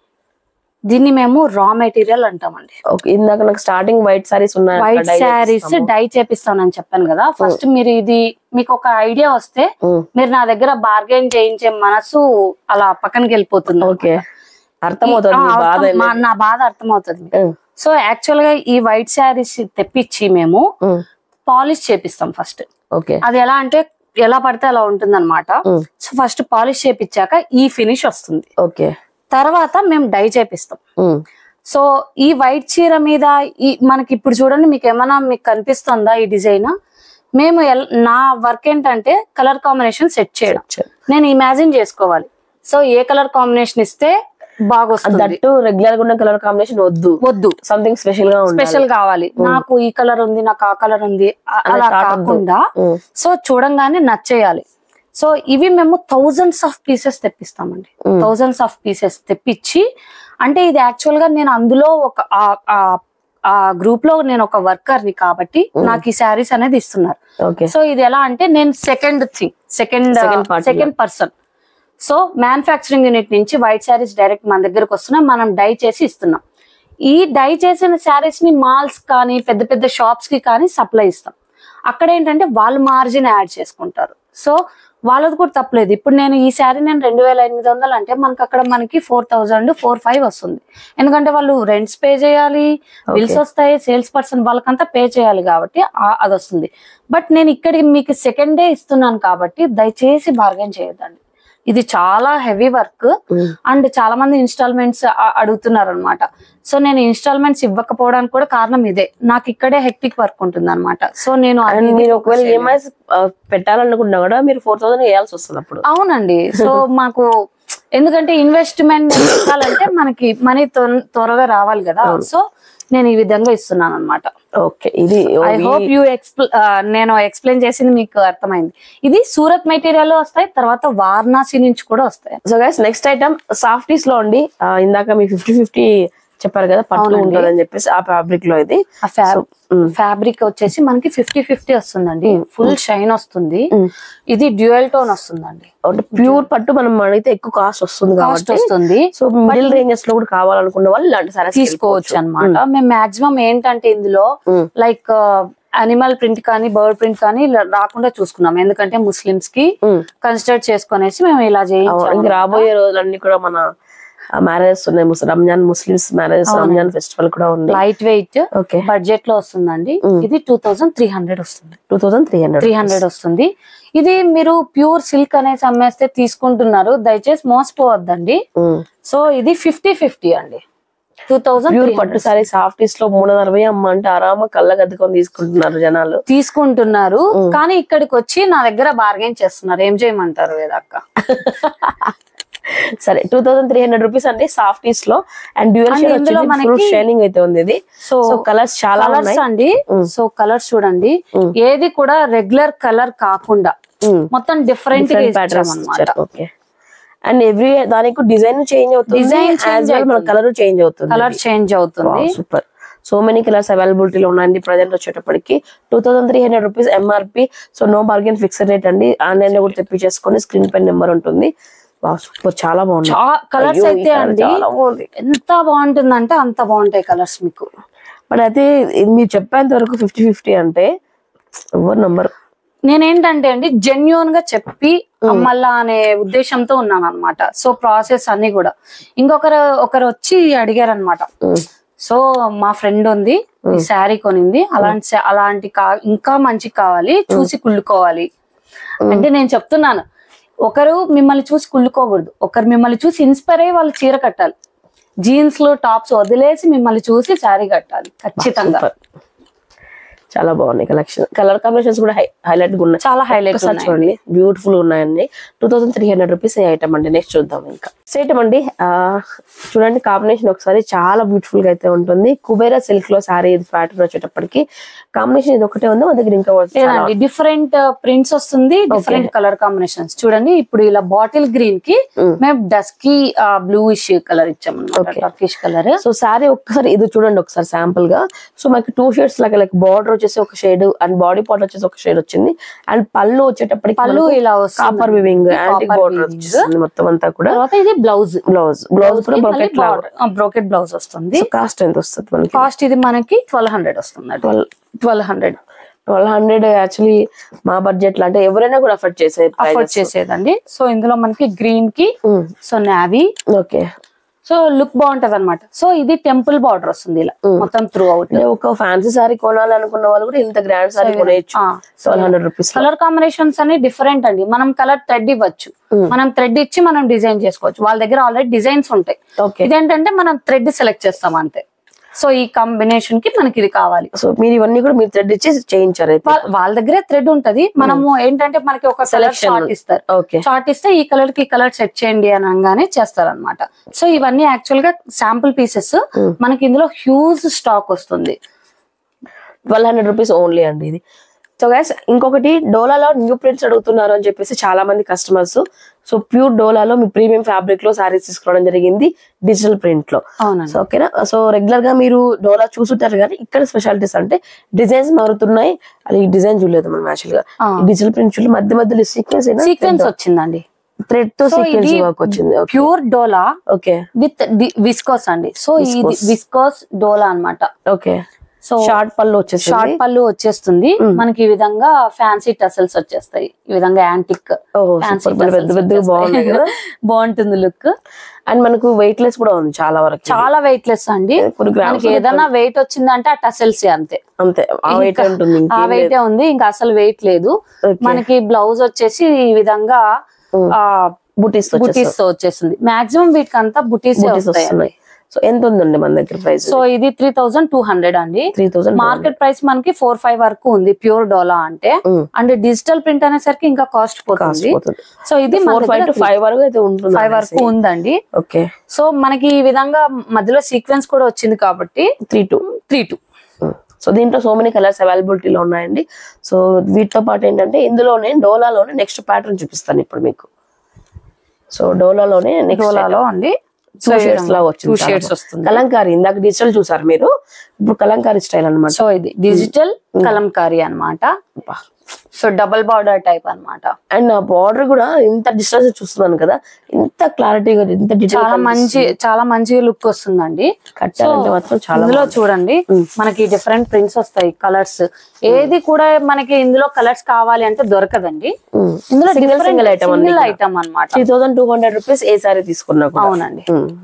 దీన్ని మేము రా మెటీరియల్ అంటామండి ఓకే ఇందాక నాకు స్టార్టింగ్ వైట్ సారీస్ ఉన్నాయి అక్కడ వైట్ dye శారీస్ చేపిస్తాము. డై చేపిస్తానని చెప్పాను కదా ఫస్ట్ మీరు ఇది మీకు ఒక ఐడియా వస్తే ఉమ్, మీరు నా దగ్గర బార్గెన్ చేయించే మనసు అలా పక్కనకి వెళ్ళిపోతుంది ఓకే అర్థమవుతుంది ఆ, మీ బాధ అర్థం- అనేది. మా- నా బాధ అర్థమవుతుంది ఉమ్, సో యాక్చువల్ గా ఈ వైట్ శారీస్ తెప్పించి మేము ఉమ్, పాలిష్ చేపిస్తాం ఫస్ట్ ఓకే అది ఎలా అంటే ఎలా పడితే అలా ఉంటుంది అనమాట ఉమ్, సో ఫస్ట్ పాలిష్ చేపించాక ఈ ఫినిష్ వస్తుంది ఓకే తర్వాత మేము డై చేపిస్తాం ఉమ్, సో ఈ వైట్ చీర మీద ఈ మనకి ఇప్పుడు చూడండి మీకు ఏమైనా మీకు కనిపిస్తుందా ఈ డిజైన్ మేము ఎల్- నా వర్క్ ఏంటంటే కలర్ కాంబినేషన్ సెట్ చేయడం సరే. నేను ఇమాజిన్ చేసుకోవాలి సో ఏ కలర్ కాంబినేషన్ ఇస్తే బాగా వస్తుంది దట్టు రెగ్యులర్ గా ఉన్న కలర్ కాంబినేషన్ వద్దు వద్దు సంథింగ్ స్పెషల్ గా ఉండాలి స్పెషల్ కావాలి నాకు ఈ కలర్ ఉంది నాకు ఆ కలర్ ఉంది అ- అలా అలా thought వద్దు. కాకుండా ఉమ్, సో చూడంగానే నచ్చేయాలి సో ఇవి మేము థౌజండ్స్ ఆఫ్ పీసెస్ తెప్పిస్తామండి ఉమ్, థౌజండ్స్ ఆఫ్ పీసెస్ తెప్పించి అంటే ఇది యాక్చువల్ గా నేను అందులో ఒక ఆ- ఆ- ఆ గ్రూప్ లో నేను ఒక వర్కర్ ని కాబట్టి నాకు ఈ శారీస్ అనేది ఇస్తున్నారు ఓకే సో ఇది ఎలా అంటే నేను second thing second Second party second person so manufacturing unit నుంచి వైట్ శారీస్ డైరెక్ట్ మన దగ్గరకు వస్తున్నాయి మనం డై చేసి ఇస్తున్నాం ఈ డై చేసిన శారీస్ ని మాల్స్ కానీ పెద్ద పెద్ద షాప్స్ కి కానీ సప్లై ఇస్తాం అక్కడ ఏంటంటే వాళ్ళు మార్జిన్ యాడ్ చేసుకుంటారు సో వాళ్ళది కూడా తప్పలేదు ఇప్పుడు నేను ఈ శారీ నేను రెండు వేల ఎనిమిది వందలు అంటే మనకి అక్కడ మనకి ఫోర్ థౌజండ్ ఫోర్ ఫైవ్ వస్తుంది ఎందుకంటే వాళ్ళు రెంట్స్ పే చేయాలి బిల్స్ వస్తాయి సేల్స్ పర్సన్ వాళ్ళకంతా పే చేయాలి కాబట్టి ఆ- అది వస్తుంది బట్ నేను ఇక్కడికి మీకు సెకండ్ డే ఇస్తున్నాను కాబట్టి దయచేసి బార్గెన్ చేయొద్దండి ఇది చాలా హెవీ వర్క్ ఉమ్, అండ్ చాలా మంది ఇన్స్టాల్మెంట్స్ అడుగుతున్నారు అనమాట సో నేను ఇన్స్టాల్మెంట్స్ ఇవ్వకపోవడానికి కూడా కారణం ఇదే నాకు ఇక్కడే హెక్టిక్ వర్క్ ఉంటుంది అనమాట సో నేను అది అండ్ ఇది మీరు focus ఒకవేళ చేయలేను. ఈఎంఐస్ పెట్టాలనుకుంటున్నా కూడా మీరు ఫోర్ థౌసండ్ వేయాల్సి వస్తుంది అప్పుడు అవునండి సో మాకు ఎందుకంటే ఇన్వెస్ట్మెంట్ పెట్టాలంటే మనకి మనీ త్వరగా రావాలి కదా సో నేను ఈ విధంగా ఇస్తున్నాను అనమాట ఓకే ఇది ఐ హోప్ యూ ఎక్స్ప్ల నేను ఎక్స్ప్లెయిన్ చేసింది మీకు అర్థమైంది ఇది సూరత్ మెటీరియల్ వస్తాయి తర్వాత వారణాసి నుంచి కూడా వస్తాయి so guys next item softies లో అండి ఆ, ఇందాక మీ ఫిఫ్టీ ఫిఫ్టీ చెప్పారు కదా పట్టు అవునండి. ఉంటుంది అని చెప్పేసి ఆ ఫ్యాబ్రిక్ లో ఇది ఆ ఫ్యాబ్ ఉమ్, ఫ్యాబ్రిక్ వచ్చేసి మనకి ఫిఫ్టీ ఫిఫ్టీ వస్తుందండి ఫుల్ షైన్ వస్తుంది ఉమ్. ఇది డ్యూయల్ టోన్ వస్తుందండి అంటే ప్యూర్ పట్టు మనం అడిగితే ఎక్కువ కాస్ట్ వస్తుంది కాస్ట్ కాబట్టి వస్తుంది సో మిడిల్ రేంజెస్ లో కూడా కావాలనుకున్న వాళ్ళు ఇలాంటి సారీస్ తీసుకోవచ్చు అన్నమాట మేము మాక్సిమం ఏంటంటే ఇందులో ఉమ్. లైక్ అనిమల్ ప్రింట్ కానీ బర్డ్ ప్రింట్ కానీ ఇలా రాకుండా చూసుకున్నాం ఎందుకంటే ముస్లిమ్స్ కి కన్సిడర్ చేసుకునేసి మేము ఇలా ఇంక చేయించాము రాబోయే రోజులన్నీ కూడా మన మ్యారేజెస్ ఉన్నాయి ముస్- Ramzan Muslims marriages Ramzan festival కూడా ఉంది లైట్ వెయిట్ ఓకే బడ్జెట్ లో వస్తుందండి ఇది టూ థౌసండ్ త్రీ హండ్రెడ్ వస్తుంది two thousand three hundred three hundred వస్తుంది ఇది మీరు ప్యూర్ సిల్క్ అనేసి అమ్మేస్తే తీసుకుంటున్నారు దయచేసి మోసపోవద్దండి సో ఇది ఫిఫ్టీ ఫిఫ్టీ అండి టూ థౌసండ్ ప్యూర్ పట్టు సారీ సాఫ్టీస్ లో మూడు వందల అరవై అమ్మ అంటే ఆరామ కళ్ళ గద్దుకొని తీసుకుంటున్నారు జనాలు తీసుకుంటున్నారు కానీ ఇక్కడికి వచ్చి నా దగ్గర బార్గెన్ చేస్తున్నారు ఏం చేయమంటారు వేదక్క సరే two thousand three hundred rupees అంటే సాఫ్టీస్ లో అండ్ డ్యూయల్ And షేడ్ ఇందులో వచ్చింది మనకి- ఫ్రూట్ షైనింగ్ అయితే ఉంది ఇది సో సో కలర్స్ చాలా కలర్స్ ఉన్నాయి అండి సో కలర్స్ చూడండి Mm. ఏది కూడా రెగ్యులర్ కలర్ కాకుండా మొత్తం డిఫరెంట్ గా ప్యాటర్న్స్ ఇచ్చామన్నమాట ఇచ్చారు ఓకే అండ్ ఎవ్రీ దానికి డిజైన్ చేంజ్ అవుతుంది Design change యాజ్ వెల్ మన అవుతుంది. కలర్ చేంజ్ అవుతుంది కలర్ చేంజ్ అవుతుంది సూపర్ సో మెనీ కలర్స్ అవైలబిలిటీలో ఉన్నాయండి ప్రజెంట్ వచ్చేటప్పటికి two thousand three hundred rupees MRP so no bargain fixed rate అండి ఆన్లైన్ లో కూడా తెప్పించేసుకొని స్క్రీన్ పైన నెంబర్ ఉంటుంది సూపర్ చాలా బాగుంది కలర్స్ అయ్యో, ఈ అయితే colour అండి చాలా బాగుంది ఎంత బాగుంటుందంటే అంత బాగుంటాయి కలర్స్ మీకు బట్ అయితే ఇది మీరు చెప్పేంత వరకు ఫిఫ్టీ ఫిఫ్టీ అంటే ఎవరు నంబర్ నేనేంటంటే అండి జెన్యున్ గా చెప్పి అమ్మల్లా అనే ఉద్దేశంతో ఉన్నాను అనమాట సో ప్రాసెస్ అన్ని కూడా ఇంకొకరు ఒకరు వచ్చి అడిగారు అనమాట సో మా ఫ్రెండ్ ఉంది ఈ శారీ కొనింది అలాంటి శా- అలాంటి కా- ఇంకా మంచి కావాలి చూసి కుళ్ళుకోవాలి అంటే నేను చెప్తున్నాను ఒకరు మిమ్మల్ని చూసి కుళ్ళుకోకూడదు ఒకరు మిమ్మల్ని చూసి ఇన్స్పైర్ అయ్యి వాళ్ళు చీర కట్టాలి జీన్స్ లో టాప్స్ వదిలేసి మిమ్మల్ని చూసి శారీ కట్టాలి ఖచ్చితంగా చాలా బాగున్నాయి కలెక్షన్ కలర్ కాంబినేషన్స్ కూడా హైలైట్ గా ఉన్నాయి చాలా హైలైట్ ఒకసారి చూడండి బ్యూటిఫుల్ ఉన్నాయండి two thousand three hundred rupees ఈ ఐటమ్ అండి నెక్స్ట్ చూద్దాం ఇంకా ఐటమ్ అండి ఆ, చూడండి కాంబినేషన్ ఒకసారి చాలా బ్యూటిఫుల్ గా అయితే ఉంటుంది కుబేరా సిల్క్ లో సారీ ఇది ప్యాటర్న్ వచ్చేటప్పటికి కాంబినేషన్ ఇది ఒకటే ఉంది మా దగ్గర ఇంకా చాలా లేదండి డిఫరెంట్ ప్రింట్స్ వస్తుంది డిఫరెంట్ కలర్ కాంబినేషన్స్ చూడండి ఇప్పుడు ఇలా బాటిల్ గ్రీన్ కి Mm. మేము డస్కీ బ్లూయిష్ కలర్ ఇచ్చాం Okay. Turkish colour so sari ఒక్కసారి ఇది చూడండి ఒకసారి శాంపుల్ గా సో మనకి టూ షేడ్స్ లాగా లైక్ బార్డర్ వచ్చేసి ఒక షేడ్ అండ్ బాడీ పార్ట్ వచ్చేసి ఒక షేడ్ వచ్చింది అండ్ పళ్ళు వచ్చేటప్పటికి పళ్ళు ఇలా వస్తుంది copper weaving antique Copper border weaving. వచ్చేసింది మొత్తం అంతా కూడా తర్వాత ఇది బ్లౌజ్ బ్లౌజ్ బ్లౌజ్ కూడా బ్రోకెట్ బ్రోకెట్ బ్లౌజ్ వస్తుంది కాస్ట్ ఎంత వస్తుంది మనకి కాస్ట్ ఇది మనకి ట్వెల్వ్ హండ్రెడ్ వస్తుంది twelve twelve hundred twelve hundred actually మా బడ్జెట్ లో అంటే ఎవరైనా కూడా అఫోర్డ్ చేసే అఫోర్డ్ చేసేదండి సో ఇందులో మనకి గ్రీన్ కి so navy okay so look బాగుంటది అనమాట సో ఇది టెంపుల్ బార్డర్ వస్తుంది ఇలా మొత్తం త్రూ అవుట్ అంటే ఒక ఫ్యాన్సీ సారీ కొనాలనుకున్న వాళ్ళు కూడా ఇంత గ్రాండ్ సారీ కొనేయచ్చు twelve hundred rupees colour combinations అన్ని డిఫరెంట్ అండి మనం కలర్ థ్రెడ్ ఇవ్వచ్చు మనం థ్రెడ్ ఇచ్చి మనం డిజైన్ చేసుకోవచ్చు వాళ్ళ దగ్గర ఆల్రెడీ డిజైన్స్ ఉంటాయి ఓకే ఇదేంటంటే మనం థ్రెడ్ సెలెక్ట్ చేస్తాం అంతే సో ఈ కాంబినేషన్ కి మనకి ఇది కావాలి సో మీరు ఇవన్నీ కూడా మీరు థ్రెడ్ ఇచ్చి చేయించారు అయితే వా- వాళ్ళ దగ్గరే థ్రెడ్ ఉంటది మనము ఏంటంటే మనకి ఒక కలర్ Selection. షార్ట్ ఇస్తారు ఓకే షార్ట్ ఇస్తే ఈ కలర్ కి కలర్ సెట్ చేయండి అని అనగానే చేస్తారన్నమాట సో ఇవన్నీ యాక్చువల్ గా శాంపుల్ పీసెస్ మనకి ఇందులో హ్యూజ్ స్టాక్ వస్తుంది ట్వెల్వ్ హండ్రెడ్ రూపీస్ ఓన్లీ అండి ఇది సో గైస్ ఇంకొకటి డోలాలో న్యూ ప్రింట్స్ అడుగుతున్నారు అని చెప్పేసి చాలా మంది కస్టమర్స్ సో ప్యూర్ డోలాలో మీ ప్రీమియం ఫ్యాబ్రిక్ లో సారీస్ తీసుకోవడం జరిగింది డిజిటల్ ప్రింట్ లో అవునండి సో ఓకేనా సో రెగ్యులర్ గా మీరు డోలా చూసుంటారు కానీ ఇక్కడ స్పెషాలిటీస్ అంటే డిజైన్స్ మారుతున్నాయి అది డిజైన్ చూడలేదు మనం యాక్చువల్ గా ఆ. డిజిటల్ ప్రింట్ చూడలేదు మధ్య మధ్యలో సీక్వెన్స్ సీక్వెన్స్ వచ్చిందండి థ్రెడ్ తో So, సీక్వెన్స్ ఇది వర్క్ వచ్చింది pure Dola okay with viscose అండి సో ఇది Viscose. విస్కోస్ డోలా అన్నమాట ఓకే సో షార్ట్ పళ్ళు వచ్చేసి షార్ట్ పళ్ళు వచ్చేస్తుంది మనకి ఈ విధంగా ఫ్యాన్సీ టసల్స్ వచ్చేస్తాయి ఈ విధంగా యాంటిక్ ఫ్యాన్సీ పెద్ద పెద్దగా బాగున్నాయి కదా బాగుంటుంది లుక్ అండ్ మనకు వెయిట్ లెస్ కూడా ఉంది చాలా వరకు చాలా వెయిట్ లెస్ అండి కొన్ని గ్రామ్స్ మనకి ఏదైనా వెయిట్ వచ్చిందంటే ఆ టసల్స్ అంతే అంతే ఆ వెయిట్ ఉంటుంది ఆ ఇంకేం వెయిట్ ఉంది ఇంకా అసలు వెయిట్ లేదు Okay. మనకి బ్లౌజ్ వచ్చేసి ఈ విధంగా ఆ బుటీస్ బుటీస్ తో వచ్చేసింది మాక్సిమం వీటికి అంతా బుటీస్ బుటీస్ వస్తున్నాయి సో ఎంత ఉందండి మన దగ్గర ప్రైస్ సో ఇది త్రీ థౌసండ్ టూ హండ్రెడ్ అండి త్రీ థౌసండ్ మార్కెట్ ప్రైస్ మనకి ఫోర్ ఫైవ్ వరకు ఉంది ప్యూర్ డోలా అంటే అండ్ డిజిటల్ ప్రింట్ అనేసరికి ఇంకా కాస్ట్ పోతుంది పోతుంది సో ఇది ఫోర్ ఫైవ్ టు ఫైవ్ వరకు అయితే ఉంటుంది ఫైవ్ వరకు ఉందండి ఓకే సో మనకి ఈ విధంగా మధ్యలో సీక్వెన్స్ కూడా వచ్చింది కాబట్టి three two three two so దీంట్లో సో మెనీ కలర్స్ అవైలబిలిటీలో ఉన్నాయండి సో వీటితో పాటు ఏంటంటే ఇందులోనే డోలాలోనే నెక్స్ట్ ప్యాటర్న్ చూపిస్తాను ఇప్పుడు మీకు సో డోలాలోనే నెక్స్ట్ డోలాలో అండి టూ షేడ్స్ లాగా వచ్చింది టూ చాలా షేడ్స్ బాగుంది. వస్తుంది కలంకారీ ఇందాక డిజిటల్ చూసారు మీరు ఇప్పుడు కలంకారీ స్టైల్ అనమాట సో ఇది డిజిటల్ కలంకారీ అన్నమాట సో డబల్ బార్డర్ టైప్ అన్నమాట అండ్ ఆ బార్డర్ కూడా ఇంత డిస్టెన్స్ చూస్తున్నాను కదా ఇంత క్లారిటీగా ఇంత చాలా డీటెయిల్ మంచి చాలా మంచి లుక్ వస్తుందండి కట్టాలంటే మాత్రం చాలా ఇందులో చూడండి మనకి డిఫరెంట్ ప్రింట్స్ వస్తాయి కలర్స్ ఏది కూడా మనకి ఇందులో కలర్స్ కావాలి అంటే దొరకదండి ఇందులో సింగిల్ సింగిల్ ఐటమ్ అండి సింగిల్ ఐటమ్ అన్నమాట three thousand two hundred rupees ఏ సారీ తీసుకున్నా కూడా అవునండి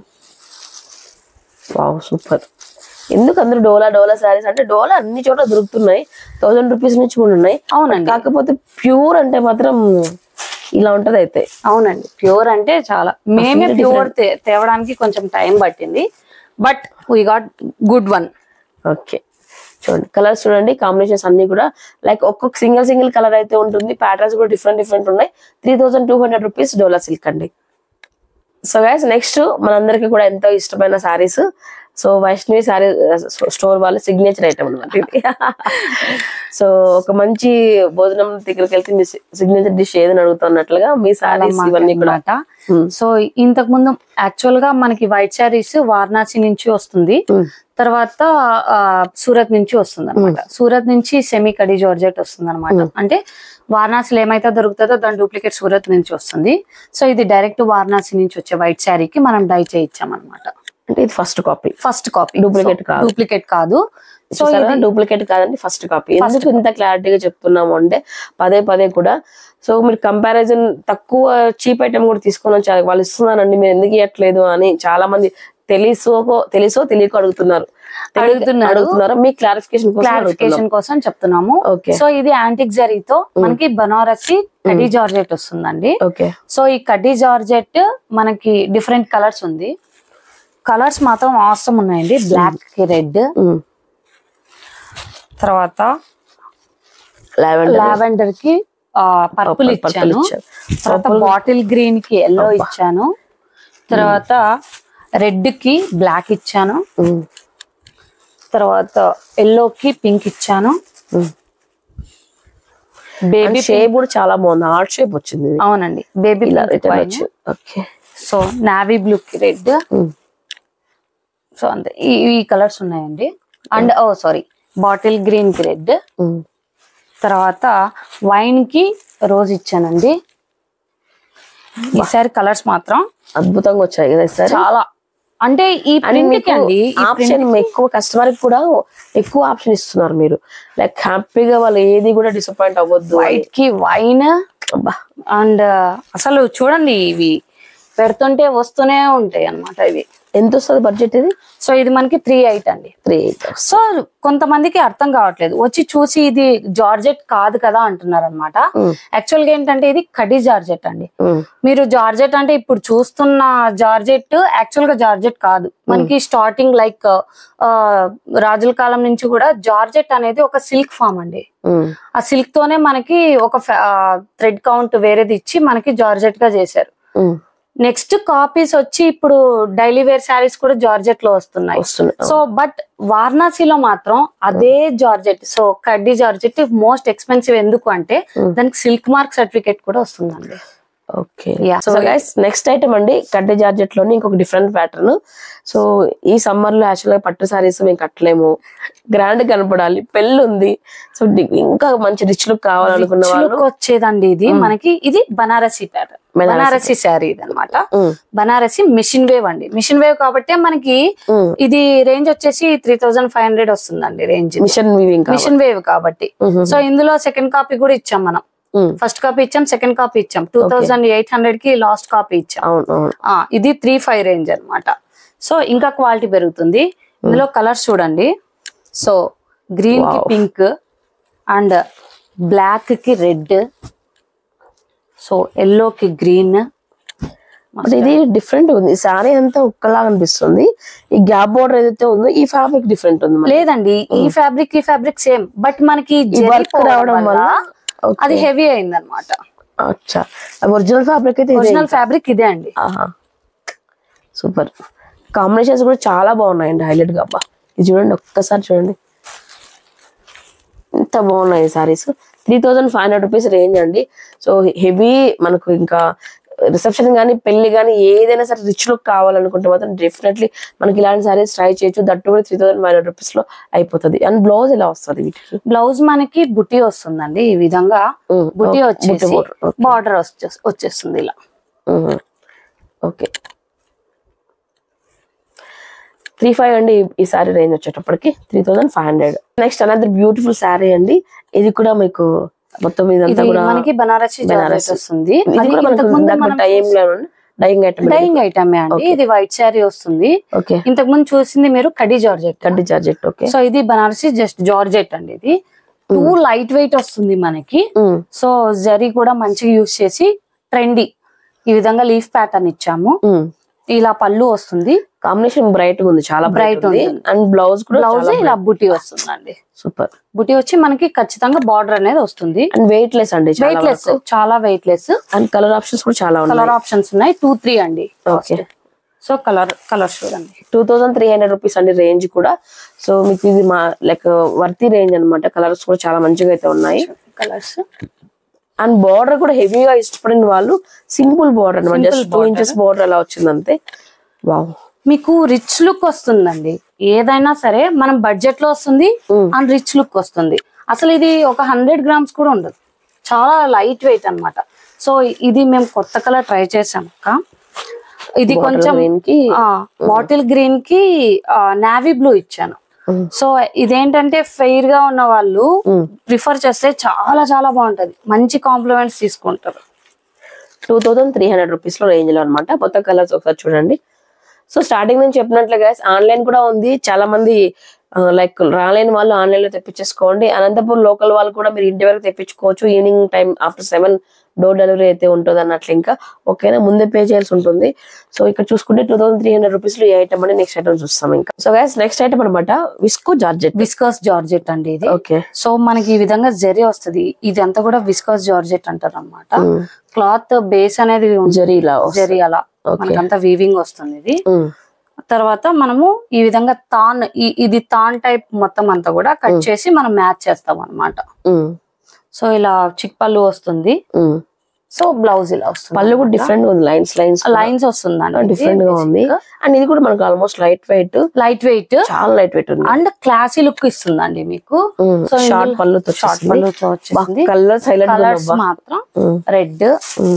వావ్ సూపర్ ఎందుకు అందరూ డోలా డోలా సారీస్ అంటే డోలా అన్ని చోట్ల దొరుకుతున్నాయి థౌసండ్ రూపీస్ నుంచి కూడా ఉన్నాయి అవునండి కాకపోతే ప్యూర్ అంటే మాత్రం ఇలా ఉంటది అయితే అవునండి ప్యూర్ అంటే చాలా మేమే ప్యూర్ తేవడానికి కొంచెం టైం పట్టింది but we got good one okay చూడండి కలర్స్ చూడండి కాంబినేషన్స్ అన్ని కూడా లైక్ ఒక్కొక్క సింగిల్ సింగిల్ కలర్ అయితే ఉంటుంది ప్యాటర్న్స్ కూడా డిఫరెంట్ డిఫరెంట్ ఉన్నాయి three thousand two hundred rupees Dola silk అండి సో గైస్ నెక్స్ట్ మనందరికీ కూడా ఎంతో ఇష్టమైన సారీస్ సో వైష్ణవి సారీ స్టోర్ వాళ్ళ సిగ్నేచర్ ఐటమ్ అనమాట ఇది సో ఒక మంచి భోజనం దగ్గరికి వెళ్తే మీ సిగ్నేచర్ డిష్ ఏదని అడుగుతున్నట్లుగా మీ సారీస్ ఇవన్నీ కూడా అన్నమాట ఉమ్, సో ఇంతకు ముందు యాక్చువల్ గా మనకి వైట్ శారీస్ వారణాసి నుంచి వస్తుంది ఉమ్, తర్వాత ఆ, సూరత్ నుంచి వస్తుంది అనమాట సూరత్ నుంచి సెమీ కడి జార్జెట్ వస్తుంది అనమాట అంటే వారణాసిలో ఏమైతే దొరుకుతుందో దాని డూప్లికేట్ సూరత్ నుంచి వస్తుంది సో ఇది డైరెక్ట్ వారణాసి నుంచి వచ్చే వైట్ శారీకి మనం డై చేయించాం అనమాట అంటే ఇది first copy first copy Duplicate కాదు. డూప్లికేట్ కాదు సో డూప్లికేట్ కాదండి ఫస్ట్ కాపీ ఎందుకు ఇంత క్లారిటీగా చెప్తున్నాము అంటే పదే పదే కూడా సో మీరు కంపారిజన్ తక్కువ చీప్ ఐటమ్ కూడా తీసుకొని వచ్చారు వాళ్ళు ఇస్తున్నారండి మీరు ఎందుకు ఇవ్వట్లేదు అని చాలా మంది తెలుసో తెలుసో తెలియక అడుగుతున్నారు తెలియక అడుగుతున్నారు. అడుగుతున్నారు మీ క్లారిఫికేషన్ కోసం అడుగుతున్నాం క్లారిఫికేషన్ కోసం చెప్తున్నాము ఓకే సో ఇది యాంటిక్ జరీతో మనకి బనారసి కడ్డీ జార్జెట్ వస్తుందండి ఓకే సో ఈ కడ్డీ జార్జెట్ మనకి డిఫరెంట్ కలర్స్ ఉంది కలర్స్ మాత్రం అవసరం ఉన్నాయండి బ్లాక్ కి రెడ్ తర్వాత లావెండర్ లావెండర్ కి పర్పుల్ ఇచ్చాను తర్వాత బాటిల్ గ్రీన్ కి ఎల్లో ఇచ్చాను తర్వాత రెడ్ కి బ్లాక్ ఇచ్చాను తర్వాత ఎల్లో కి పింక్ ఇచ్చాను బేబీ షేప్ కూడా చాలా బాగుంది హార్ట్ షేప్ వచ్చింది ఇది. అవునండి బేబీ ఇలా రిటర్న్ వచ్చు ఓకే సో నావీ బ్లూ కి రెడ్ సో అంతే ఈ ఈ కలర్స్ ఉన్నాయండి అండ్ ఓ సారీ బాటిల్ గ్రీన్ కి రెడ్ తర్వాత వైన్ కి రోజ్ ఇచ్చానండి ఈసారి కలర్స్ మాత్రం అద్భుతంగా వచ్చాయి కదా సార్ చాలా అంటే ఈ ప్రింట్ కి అండి ఈ ఆప్షన్ ఎక్కువ కస్టమర్ కూడా ఎక్కువ ఆప్షన్ ఇస్తున్నారు మీరు లైక్ హ్యాపీగా వాళ్ళు ఏది కూడా డిసప్పాయింట్ అవ్వద్దు అని. వైట్ కి వైన్ అబ్బా అండ్ అసలు చూడండి ఇవి పెడుతుంటే వస్తూనే ఉంటాయి అన్నమాట ఇవి ఎంత వస్తుంది బడ్జెట్ ఇది సో ఇది మనకి త్రీ ఎయిట్ అండి త్రీ ఎయిట్ సో కొంతమందికి అర్థం కావట్లేదు వచ్చి చూసి ఇది జార్జెట్ కాదు కదా అంటున్నారు అనమాట యాక్చువల్ గా ఏంటంటే ఇది కడి జార్జెట్ అండి మీరు జార్జెట్ అంటే ఇప్పుడు చూస్తున్న జార్జెట్ యాక్చువల్ గా జార్జెట్ కాదు మనకి స్టార్టింగ్ లైక్ రాజుల కాలం నుంచి కూడా జార్జెట్ అనేది ఒక సిల్క్ ఫామ్ అండి ఆ సిల్క్ తోనే మనకి ఒక థ్రెడ్ కౌంట్ వేరేది ఇచ్చి మనకి జార్జెట్ గా చేశారు నెక్స్ట్ కాపీస్ వచ్చి ఇప్పుడు డైలీ వేర్ శారీస్ కూడా జార్జెట్ లో వస్తున్నాయి వస్తున్నాయి సో బట్ వారణాసిలో మాత్రం అదే georgette so khaddi georgette most expensive ఎందుకు అంటే దానికి సిల్క్ మార్క్ సర్టిఫికేట్ కూడా వస్తుందండి okay Yeah. So guys next item అండి కడ్డీ జార్జెట్ లోని ఇంకొక డిఫరెంట్ ప్యాటర్న్ సో ఈ సమ్మర్ లో యాక్చువల్ గా పట్టు సారీస్ మేము కట్టలేము గ్రాండ్ కనపడాలి పెళ్ళి ఉంది సో డి- ఇంకా మంచి రిచ్ లుక్ కావాలనుకున్న Rich వాళ్ళు look వచ్చేదండి ఇది మనకి ఇది బనారసి ప్యాటర్న్ బనారసి. బనారసి శారీ ఇది అనమాట ఉమ్, బనారసి మిషన్ వేవ్ అండి మిషన్ వేవ్ కాబట్టి మనకి ఉమ్. ఇది రేంజ్ వచ్చేసి త్రీ థౌజండ్ ఫైవ్ హండ్రెడ్ వస్తుందండి range machine weaving machine weave కాబట్టి సో ఇందులో సెకండ్ కాపీ కూడా ఇచ్చాం మనం ఫస్ట్ కాపీ ఇచ్చాం సెకండ్ కాపీ ఇచ్చాం టూ థౌజండ్ ఎయిట్ హండ్రెడ్ కి లాస్ట్ కాపీ ఇచ్చాం అవును అవును ఆ, ఇది త్రీ ఫైవ్ రేంజ్ అన్నమాట సో ఇంకా క్వాలిటీ పెరుగుతుంది ఇందులో కలర్స్ చూడండి సో గ్రీన్ కి Wow. పింక్ అండ్ బ్లాక్ కి రెడ్ సో ఎల్లో కి గ్రీన్ బట్ ఇది డిఫరెంట్ ఉంది ఈ సారీ అంతా ఒక్కలాగా అనిపిస్తుంది ఈ గ్యాప్ బోర్డర్ ఏదైతే ఉందో ఈ ఫ్యాబ్రిక్ డిఫరెంట్ ఉంది మనకి. లేదండి ఈ ఫ్యాబ్రిక్ ఈ ఫ్యాబ్రిక్ సేమ్ బట్ మనకి ఈ జరీ వర్క్ పోవడం రావడం వల్ల వల్ల Okay. అది హెవీ అయింది అనమాట అచ్చా ఒరిజినల్ ఫ్యాబ్రిక్ అయితే ఇదే ఒరిజినల్ ఫ్యాబ్రిక్ ఇదే అండి ఆహా సూపర్ కాంబినేషన్స్ కూడా చాలా బాగున్నాయండి హైలైట్ గా అబ్బా ఇది చూడండి ఒక్కసారి చూడండి ఎంత బాగున్నాయి saris three thousand five hundred rupees range అండి సో హెవీ మనకు ఇంకా రిసెప్షన్ కానీ పెళ్లి కానీ ఏదైనా సరే రిచ్ లుక్ కావాలనుకుంటే మాత్రం డెఫినెట్లీ మనకి ఇలాంటి సారీస్ ట్రై చేయొచ్చు దట్టు కూడా three thousand five hundred rupees లో అయిపోతుంది అండ్ బ్లౌజ్ ఎలా వస్తుంది వీటికి బ్లౌజ్ మనకి బుట్టి వస్తుందండి ఈ విధంగా ఉమ్, బుట్టి ఓ- వచ్చేసి border, okay. బార్డర్ వచ్చేస్తుంది ఇలా ఓకే త్రీ ఫైవ్ అండి ఈ- ఈ సారీ రేంజ్ వచ్చేటప్పటికి three thousand five hundred next another beautiful sari అండి ఇది కూడా మీకు మొత్తం ఇదంతా ఇది కూడా మనకి బనారసి జార్జెట్ బనారసి. వస్తుంది ఇది అది కూడా మనకు ఇంతకు ముందు ఇందాక మనం time dyeing item dyeing item అండి ఇది వైట్ శారీ వస్తుంది ఓకే ఇంతకు ముందు చూసింది మీరు కడి జార్జెట్ కడ్డీ జార్జెట్ ఓకే సో ఇది బనారసి జస్ట్ జార్జెట్ అండి ఇది టూ లైట్ వెయిట్ వస్తుంది మనకి సో జరీ కూడా మంచిగా యూస్ చేసి ట్రెండీ ఈ విధంగా లీఫ్ ప్యాటర్న్ ఇచ్చాము ఇలా పళ్ళు వస్తుంది కాంబినేషన్ బ్రైట్ గా ఉంది చాలా బ్రైట్ Bright ఉంది ఉంది. అండ్ బ్లౌజ్ కూడా బ్లౌజ్ ఇలా బుట్టి వస్తుందండి సూపర్ బుట్టి వచ్చి మనకి ఖచ్చితంగా బార్డర్ అనేది వస్తుంది అండ్ వెయిట్ లెస్ అండి వెయిట్ లెస్ చాలా weight less and colour options కూడా చాలా ఉన్నాయి కలర్ ఆప్షన్స్ ఉన్నాయి టూ త్రీ అండి ఓకే సో కలర్ కలర్ చూడండి two thousand three hundred rupees అండి రేంజ్ కూడా సో మీకు ఇది మా లైక్ వర్తి రేంజ్ అన్నమాట కలర్స్ కూడా చాలా మంచిగా అయితే ఉన్నాయి కలర్స్ అండ్ బార్డర్ కూడా హెవీగా ఇష్టపడిన వాళ్ళు సింపుల్ బార్డర్ అనమాట Simple just two inches border అలా వచ్చింది అంతే వావ్ మీకు రిచ్ లుక్ వస్తుందండి ఏదైనా సరే మనం బడ్జెట్ లో వస్తుంది Mm. అండ్ రిచ్ లుక్ వస్తుంది అసలు ఇది ఒక హండ్రెడ్ గ్రామ్స్ కూడా ఉండదు చాలా లైట్ వెయిట్ అన్నమాట సో ఇది మేము కొత్త కలర్ ట్రై చేసాం అక్క ఇది కొంచెం గ్రీన్ కి బాటిల్ గ్రీన్ కి నావీ బ్లూ ఇచ్చాను Mm. సో ఇదేంటంటే ఫెయిర్ గా ఉన్న వాళ్ళు Mm. ప్రిఫర్ చేస్తే చాలా చాలా బాగుంటది మంచి కాంప్లిమెంట్స్ తీసుకుంటారు two thousand three hundred rupees లో రేంజ్ లో అనమాట కొత్త కలర్స్ ఒకసారి చూడండి సో స్టార్టింగ్ నుంచి చెప్పినట్లు గైస్ ఆన్లైన్ కూడా ఉంది చాలా మంది లైక్ రాలేని వాళ్ళు ఆన్లైన్ లో తెప్పించేసుకోండి అనంతపూర్ లోకల్ వాళ్ళు కూడా మీరు ఇంటి వరకు తెప్పించుకోవచ్చు evening time after seven door delivery అయితే ఉంటుంది అన్నట్లు ఇంకా ఓకేనా ముందే పే చేయాల్సి ఉంటుంది సో ఇక్కడ చూసుకుంటే two thousand three hundred rupees లో ఈ ఐటమ్ అని నెక్స్ట్ ఐటమ్ చూస్తాం ఇంకా సో గైస్ నెక్స్ట్ ఐటమ్ అనమాట విస్కో జార్జెట్ విస్కస్ జార్జెట్ అండి ఇది ఓకే సో మనకి ఈ విధంగా జరీ వస్తది ఇదంతా కూడా విస్కస్ జార్జెట్ అంటారు అనమాట క్లాత్ బేస్ అనేది ఉంటుంది. జరీ ఇలా జరీ అలా Okay. మనకంతా వీవింగ్ వస్తుంది ఇది ఉమ్, తర్వాత మనము ఈ విధంగా తాన్ ఈ- ఇది తాన్ టైప్ మొత్తం అంతా కూడా కట్ చేసి మనం మ్యాచ్ చేస్తాం అన్నమాట ఉమ్, సో ఇలా చిక్ పళ్ళు వస్తుంది ఉమ్. సో బ్లౌజ్ ఇలా వస్తుంది పళ్ళు కూడా డిఫరెంట్ ఉంది లైన్స్ లైన్స్ లైన్స్ వస్తుందండి డిఫరెంట్ గా ఉంది అండ్ ఇది కూడా మనకు almost light weight light weight చాలా లైట్ వెయిట్ ఉంది అండ్ క్లాసీ లుక్ ఇస్తుందండి మీకు సో షార్ట్ పళ్ళు షార్ట్ పళ్ళు వచ్చేసింది కలర్ హైలైట్ కలర్స్ మాత్రం రెడ్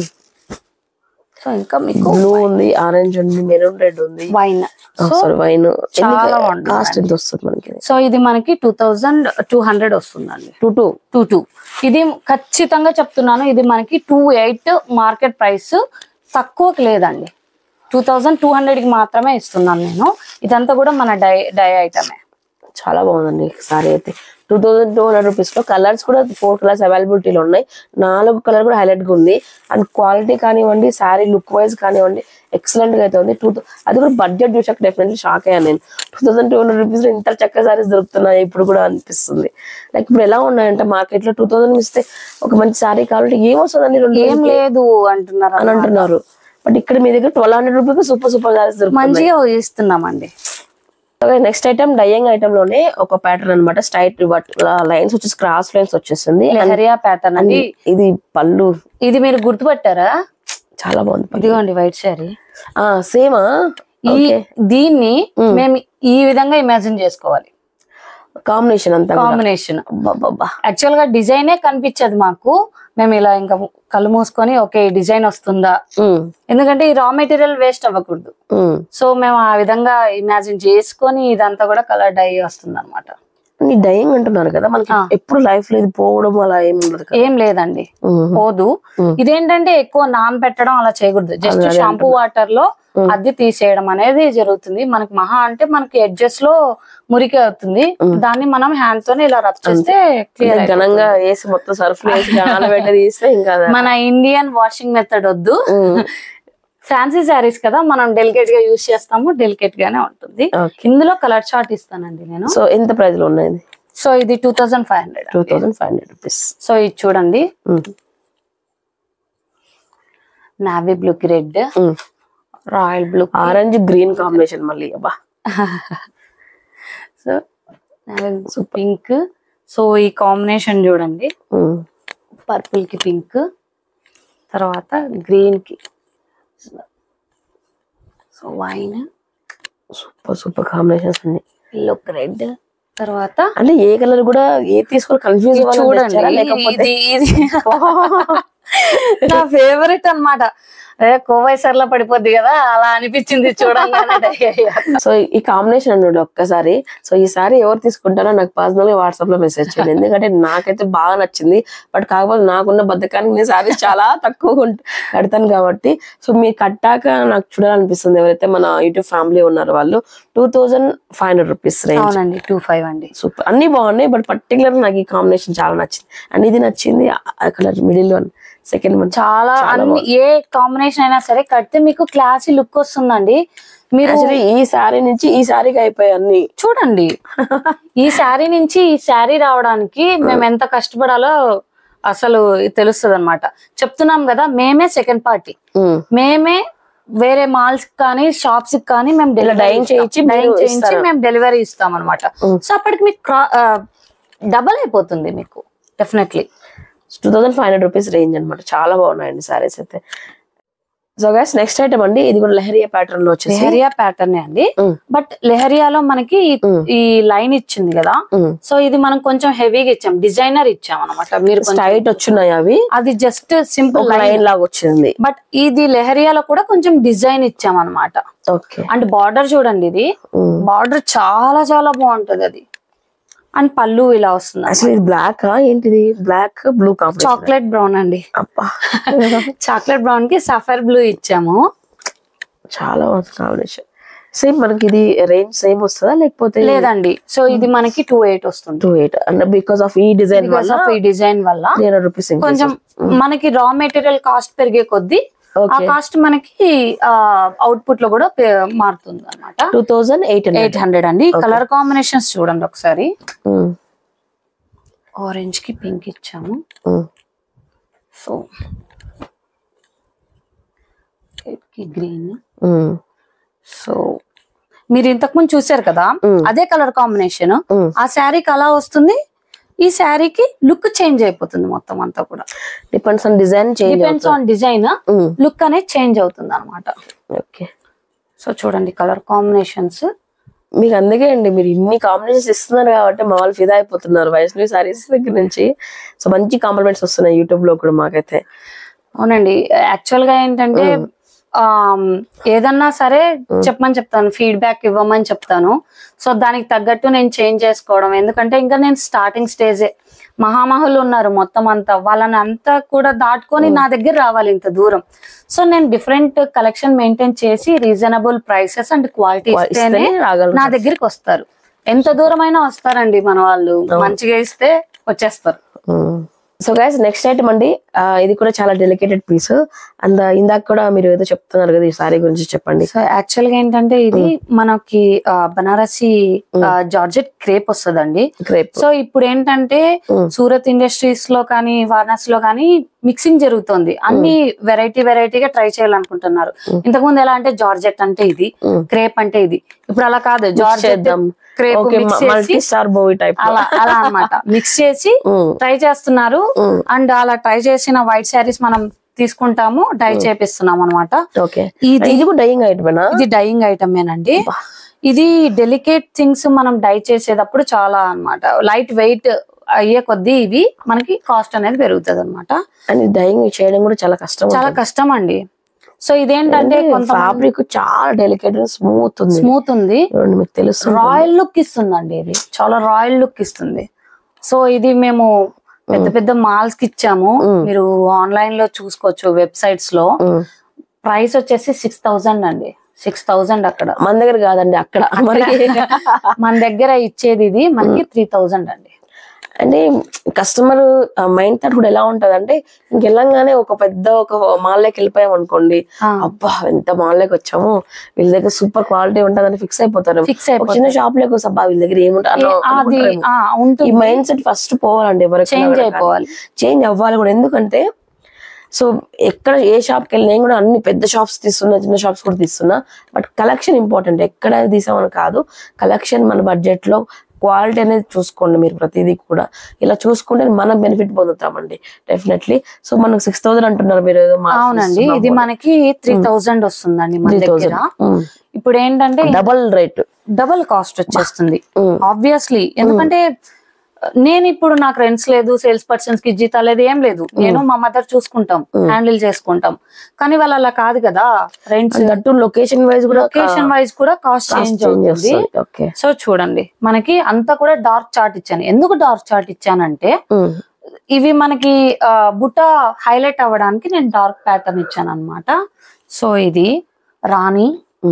సో ఇంకా మీకు బ్లూ ఉంది ఆరెంజ్ ఉంది మెరూన్ రెడ్ ఉంది వైన్ సారీ వైన్ చాలా బాగుంటుంది కాస్ట్ ఎంత వస్తుంది మనకి సో ఇది మనకి టూ థౌజండ్ టూ హండ్రెడ్ వస్తుందండి టూ టూ టూ టూ ఇది ఖచ్చితంగా చెప్తున్నాను ఇది మనకి టూ ఎయిట్ మార్కెట్ ప్రైస్ తక్కువకి లేదండి టూ థౌజండ్ టూ హండ్రెడ్ కి మాత్రమే ఇస్తున్నాను నేను ఇదంతా కూడా మన డై డై ఐటమే చాలా బాగుందండి సారీ అయితే two thousand two hundred rupees లో కలర్స్ కూడా ఫోర్ కలర్స్ అవైలబిలిటీలో ఉన్నాయి నాలుగు కలర్ కూడా హైలైట్ గా ఉంది అండ్ క్వాలిటీ కానివ్వండి శారీ లుక్ వైజ్ కానివ్వండి ఎక్సలెంట్ గా అయితే ఉంది టూ అది కూడా బడ్జెట్ చూసాక డెఫినెట్లీ షాక్ అయ్యాను నేను two thousand two hundred rupees లో ఇంత చక్కగా సారీస్ దొరుకుతున్నాయి ఇప్పుడు కూడా అనిపిస్తుంది లైక్ ఇప్పుడు ఎలా ఉన్నాయంటే మార్కెట్ లో టూ థౌసండ్ ఇస్తే ఒక మంచి శారీ కావాలంటే ఏమొస్తుందండి రెండు ఏం లేదు అంటున్నారు అని అంటున్నారు బట్ ఇక్కడ మీ దగ్గర twelve hundred rupees super super sarees దొరుకుతాయి మంచిగా ఇస్తున్నామండి నెక్స్ట్ ఐటమ్ డయింగ్ ఐటమ్ లోనే ఒక ప్యాటర్న్ అనమాట స్ట్రైట్ లైన్స్ వచ్చేసి క్రాస్ లైన్స్ వచ్చేసింది లెహరియా ప్యాటర్న్ అండి ఇది పళ్ళు ఇది మీరు గుర్తుపట్టారా చాలా బాగుంది పళ్ళు. ఇదిగోండి వైట్ శారీ ఆ సేమా ఈ దీన్ని మేము ఈ విధంగా ఇమాజిన్ చేసుకోవాలి కాంబినేషన్ అంతా కూడా. కాంబినేషన్ అబ్బబ్బబ్బా. యాక్చువల్ గా డిజైనే కనిపించదు మాకు మేము ఇలా ఇంకా కళ్ళు మూసుకొని ఓకే డిజైన్ వస్తుందా ఉమ్, ఎందుకంటే ఈ రా మెటీరియల్ వేస్ట్ అవ్వకూడదు ఉమ్. సో మేము ఆ విధంగా ఇమాజిన్ చేసుకొని ఇదంతా కూడా కలర్ డై వస్తుంది అనమాట ఈ డయింగ్ అంటున్నారు కదా మనకి ఆ. ఎప్పుడు లైఫ్ లో ఇది పోవడం అలా ఏం ఉండదు కదా ఏం లేదండి ఉమ్, పోదు ఉమ్. ఇదేంటంటే ఎక్కువ నాన్ పెట్టడం అలా చేయకూడదు జస్ట్ అదే షాంపూ వాటర్ లో అద్దె తీసేయడం అనేది జరుగుతుంది మనకి మహా అంటే మనకి ఎడ్జెస్ లో మురికి అవుతుంది దాన్ని మనం హ్యాండ్ తోనే ఇలా రబ్ చేస్తే క్లియర్ ఘనంగా వేసి మొత్తం సర్ఫ్ వేసి నానబెట్టి తీస్తే ఇంకా అదే. మన ఇండియన్ వాషింగ్ మెథడ్ వద్దు ఉమ్, ఫ్యాన్సీ శారీస్ కదా మనం డెలికేట్ గా యూజ్ చేస్తాము డెలికేట్ గానే ఉంటుంది Okay. ఇందులో కలర్ చార్ట్ ఇస్తానండి నేను సో ఎంత ప్రైస్ లో ఉన్నాయి సో ఇది two thousand five hundred two thousand five hundred rupees so ఇది చూడండి నావీ బ్లూ కి red royal blue orange green combination మళ్ళీ అబ్బా సో పింక్ సో ఈ కాంబినేషన్ చూడండి ఉమ్. పర్పుల్ కి పింక్ తర్వాత గ్రీన్ కి so wine super super combinations అన్ని ఎల్లో రెడ్ తర్వాత అంటే ఏ కలర్ కూడా ఏ తీసుకోవాలి కన్ఫ్యూజ్ చూడండి లేకపోతే ఇది ఇది నా ఫేవరెట్ అన్నమాట అదే కోవైసర్లో పడిపోద్ది కదా అలా అనిపించింది చూడంగానే సో ఈ కాంబినేషన్ అన్నాడు ఒక్కసారి సో ఈ సారీ ఎవరు తీసుకుంటారో నాకు పర్సనల్ గా వాట్సాప్ లో మెసేజ్ చేయండి ఎందుకంటే నాకైతే బాగా నచ్చింది బట్ కాకపోతే నాకున్న బద్దకానికి నేను సారీ చాలా తక్కువ కొంట- కడతాను కాబట్టి సో మీరు కట్టాక నాకు చూడాలనిపిస్తుంది ఎవరైతే మన యూట్యూబ్ ఫ్యామిలీ ఉన్నారో వాళ్ళు two thousand five hundred rupees range అవునండి టూ ఫైవ్ అండి సూపర్ అన్ని బాగున్నాయి బట్ పర్టికులర్ నాకు ఈ కాంబినేషన్ చాలా నచ్చింది అండ్ ఇది నచ్చింది ఆ కలర్ మిడిల్ లో సెకండ్ వన్ చాలా అన్ని ఏ కాంబినేషన్ అయినా సరే కడితే మీకు క్లాసీ లుక్ వస్తుందండి మీరు యాక్చువల్లీ ఈ సారీ నుంచి ఈ సారీకి అయిపోయాయి అన్ని చూడండి ఈ శారీ నుంచి ఈ శారీ రావడానికి మేము ఎంత కష్టపడాలో అసలు తెలుస్తుంది అనమాట చెప్తున్నాం కదా మేమే సెకండ్ పార్టీ ఉమ్, మేమే వేరే మాల్స్ కానీ షాప్స్ కానీ మేము ఇలా dyeing చేయించి మీరు డైయింగ్ చేయించి ఇస్తారా? మేము డెలివరీ ఇస్తాం అనమాట Mm. సో అప్పటికి మీకు డబల్ అయిపోతుంది మీకు definitely two thousand five hundred rupees range అనమాట చాలా బాగున్నాయండి సారీస్ అయితే సో గైస్ నెక్స్ట్ ఐటమ్ అండి ఇది కూడా లెహరియా ప్యాటర్న్ లో వచ్చేసి లెహరియా ప్యాటర్న్ అండి Mm. బట్ లెహరియాలో మనకి Mm. ఈ లైన్ ఇచ్చింది కదా Mm. సో ఇది మనం కొంచెం హెవీగా ఇచ్చాం డిజైనర్ ఇచ్చాం అనమాట మీరు కొంచెం- టైట్ వచ్చున్నాయి అవి అది జస్ట్ సింపుల్ ఒక లైన్ లైన్ లాగా వచ్చింది బట్ ఇది లెహరియాలో కూడా కొంచెం డిజైన్ ఇచ్చాం అనమాట ఓకే అండ్ బార్డర్ చూడండి ఇది బార్డర్ చాలా చాలా బాగుంటది అది అండ్ పళ్ళు ఇలా వస్తుంది అసలు ఇది బ్లాక్ ఏంటిది black blue combination chocolate brown అండి అబ్బా చాక్లెట్ బ్రౌన్ కి సఫర్ బ్లూ ఇచ్చాము చాలా బాగుంది కాంబినేషన్ సేమ్ మనకి ఇది రేంజ్ సేమ్ వస్తుందా లేకపోతే లేదండి సో ఇది మనకి టూ ఎయిట్ వస్తుంది టూ ఎయిట్ అంటే బికాస్ ఆఫ్ ఈ డిజైన్ బికాస్ వల్ల ఆఫ్ ఈ డిజైన్ వల్ల త్రీ హండ్రెడ్ రూపీస్ కొంచెం మనకి రా మెటీరియల్ కాస్ట్ పెరిగే కొద్దీ ఆ ఓకే కాస్ట్ మనకి అవుట్పుట్ లో కూడా పే- మారుతుంది అనమాట two thousand eight hundred eight hundred అండి కలర్ కాంబినేషన్స్ చూడండి ఒకసారి ఆరెంజ్ కి పింక్ ఇచ్చాము సో కి గ్రీన్ సో మీరు ఇంతకు ముందు చూసారు కదా Mm. అదే కలర్ కాంబినేషన్ Mm. ఆ శారీకి అలా వస్తుంది ఈ శారీకి లుక్ చేంజ్ అయిపోతుంది మొత్తం అంతా కూడా depends on design change depends on design look అనేది చేంజ్ అవుతుంది అనమాట ఓకే సో చూడండి కలర్ కాంబినేషన్స్ మీకు అందుకే అండి మీరు ఇన్ని కాంబినేషన్స్ ఇస్తున్నారు కాబట్టి మా వాళ్ళు ఫిదా అయిపోతున్నారు వైష్ణవి సారీస్ దగ్గర నుంచి సో మంచి కాంప్లిమెంట్స్ వస్తున్నాయి యూట్యూబ్ లో కూడా మాకైతే అవునండి యాక్చువల్ గా ఏంటంటే ఆమ్, ఏదన్నా సరే చెప్పమని చెప్తాను ఫీడ్బ్యాక్ ఇవ్వమని చెప్తాను సో దానికి తగ్గట్టు నేను చేంజ్ చేసుకోవడం ఎందుకంటే ఇంకా నేను స్టార్టింగ్ స్టేజే మహామహులు ఉన్నారు మొత్తం అంతా వాళ్ళని అంతా కూడా దాటుకొని నా దగ్గర రావాలి ఇంత దూరం సో నేను డిఫరెంట్ కలెక్షన్ మెయింటైన్ చేసి రీజనబుల్ ప్రైసెస్ అండ్ క్వాలిటీ ఇస్తేనే ఇస్తేనే రాగలరు నా దగ్గరికి వస్తారు ఎంత దూరమైనా వస్తారండి మన వాళ్ళు మంచిగా ఇస్తే వచ్చేస్తారు సో గైస్ నెక్స్ట్ ఐటమ్ అండి ఆ, ఇది కూడా చాలా డెలికేటెడ్ పీస్ అండ్ ఇందాక కూడా మీరు ఏదో చెప్తున్నారు కదా ఈ సారీ గురించి చెప్పండి సో యాక్చువల్ గా ఏంటంటే ఇది మనకి ఆ, బనారసి ఆ, జార్జెట్ క్రేప్ వస్తుందండి క్రేప్ సో ఇప్పుడు ఏంటంటే Mm. సూరత్ ఇండస్ట్రీస్ లో కానీ వారణాసి లో కానీ మిక్సింగ్ జరుగుతుంది అన్ని వెరైటీ వెరైటీగా ట్రై చేయాలనుకుంటున్నారు ఇంతకుముందు ఎలా అంటే జార్జెట్ అంటే ఇది Mm. క్రేప్ అంటే ఇది ఇప్పుడు అలా కాదు జార్జెట్ చేద్దాం. క్రేప్ ఓకే మిక్స్ మల్టీ చేసి స్టార్ మూవీ టైప్ అలా అలా అన్నమాట మిక్స్ చేసి ట్రై చేస్తున్నారు అండ్ అలా ట్రై చేసిన వైట్ శారీస్ మనం తీసుకుంటాము డై చేపిస్తున్నాం అనమాట ఓకే ఇది ఇది కూడా డైయింగ్ ఐటమేనా ఇది డైయింగ్ ఐటమ్ ఏనండి ఇది డెలికేట్ థింగ్స్ మనం డై చేసేటప్పుడు చాలా అన్నమాట లైట్ వెయిట్ అయ్యే కొద్దీ ఇవి మనకి కాస్ట్ అనేది పెరుగుతుంది అనమాట అండ్ డైయింగ్ చేయడం కూడా చాలా కష్టం చాలా కష్టం అండి సో ఇదేంటంటే కొంత ఫ్యాబ్రిక్ చాలా డెలికేట్ స్మూత్ ఉంది స్మూత్ ఉంది చూడండి మీకు తెలుస్తుంది రాయల్ లుక్ ఇస్తుందండి ఇది చాలా రాయల్ లుక్ ఇస్తుంది సో ఇది మేము పెద్ద పెద్ద మాల్స్ కి ఇచ్చాము మీరు ఆన్లైన్ లో చూసుకోవచ్చు వెబ్సైట్స్ లో Mm. ప్రైస్ వచ్చేసి సిక్స్ థౌజండ్ అండి సిక్స్ థౌజండ్ అక్కడ మన దగ్గర కాదండి అక్కడ మనకి మన దగ్గర ఇచ్చేది ఇది మనకి త్రీ థౌజండ్ అండి అంటే కస్టమర్ మైండ్ థాట్ కూడా ఎలా ఉంటది అంటే ఇంకెళ్ళంగానే ఒక పెద్ద ఒక మాల్ లోకి వెళ్ళిపోయాం అనుకోండి ఆ. అబ్బా ఎంత మాల్ లోకి వచ్చాము వీళ్ళ దగ్గర సూపర్ క్వాలిటీ ఉంటదని ఫిక్స్ అయిపోతారు ఫిక్స్ ఒక అయిపోతుంది చిన్న షాప్ లోకి వస్తే అబ్బా వీళ్ళ దగ్గర ఏముంటారు అది ఆ, ఈ ఉంటుంది మైండ్ సెట్ ఫస్ట్ పోవాలండి ఎవరికి చేంజ్ అయిపోవాలి చేంజ్ అవ్వాలి కూడా ఎందుకంటే సో ఎక్కడ ఏ షాప్కి వెళ్ళి నేను కూడా అన్ని పెద్ద షాప్స్ తీస్తున్నా చిన్న షాప్స్ కూడా తీస్తున్నా బట్ కలెక్షన్ ఇంపార్టెంట్ ఎక్కడ తీసామని కాదు కలెక్షన్ మన బడ్జెట్ లో క్వాలిటీ అనేది చూసుకోండి మీరు ప్రతిదీ కూడా ఇలా చూసుకుంటే మనం బెనిఫిట్ పొందుతామండి డెఫినెట్లీ సో మనకు సిక్స్ థౌసండ్ అంటున్నారు మీరు ఏదో అవునండి ఇది మనకి త్రీ థౌజండ్ వస్తుందండి మన దగ్గర ఇప్పుడు ఏంటంటే డబల్ రేట్ డబుల్ కాస్ట్ వచ్చేస్తుంది Mm. ఆబ్వియస్లీ ఎందుకంటే నేను ఇప్పుడు నాకు రెంట్స్ లేదు సేల్స్ పర్సన్స్ కి జీతాలు లేదు ఏం లేదు నేను మా మదర్ చూసుకుంటాం హ్యాండిల్ చేసుకుంటాం కానీ వాళ్ళు అలా కాదు కదా రెంట్స్ దట్టు లొకేషన్ వైజ్ కూడా లొకేషన్ వైజ్ కూడా కాస్ట్ చేంజ్ అవుతుంది ఓకే సో చూడండి మనకి అంతా కూడా డార్క్ చార్ట్ ఇచ్చాను ఎందుకు డార్క్ చార్ట్ ఇచ్చానంటే ఇవి మనకి ఆ, బుట్ట హైలైట్ అవ్వడానికి నేను డార్క్ ప్యాటర్న్ ఇచ్చాను అనమాట సో ఇది రాణి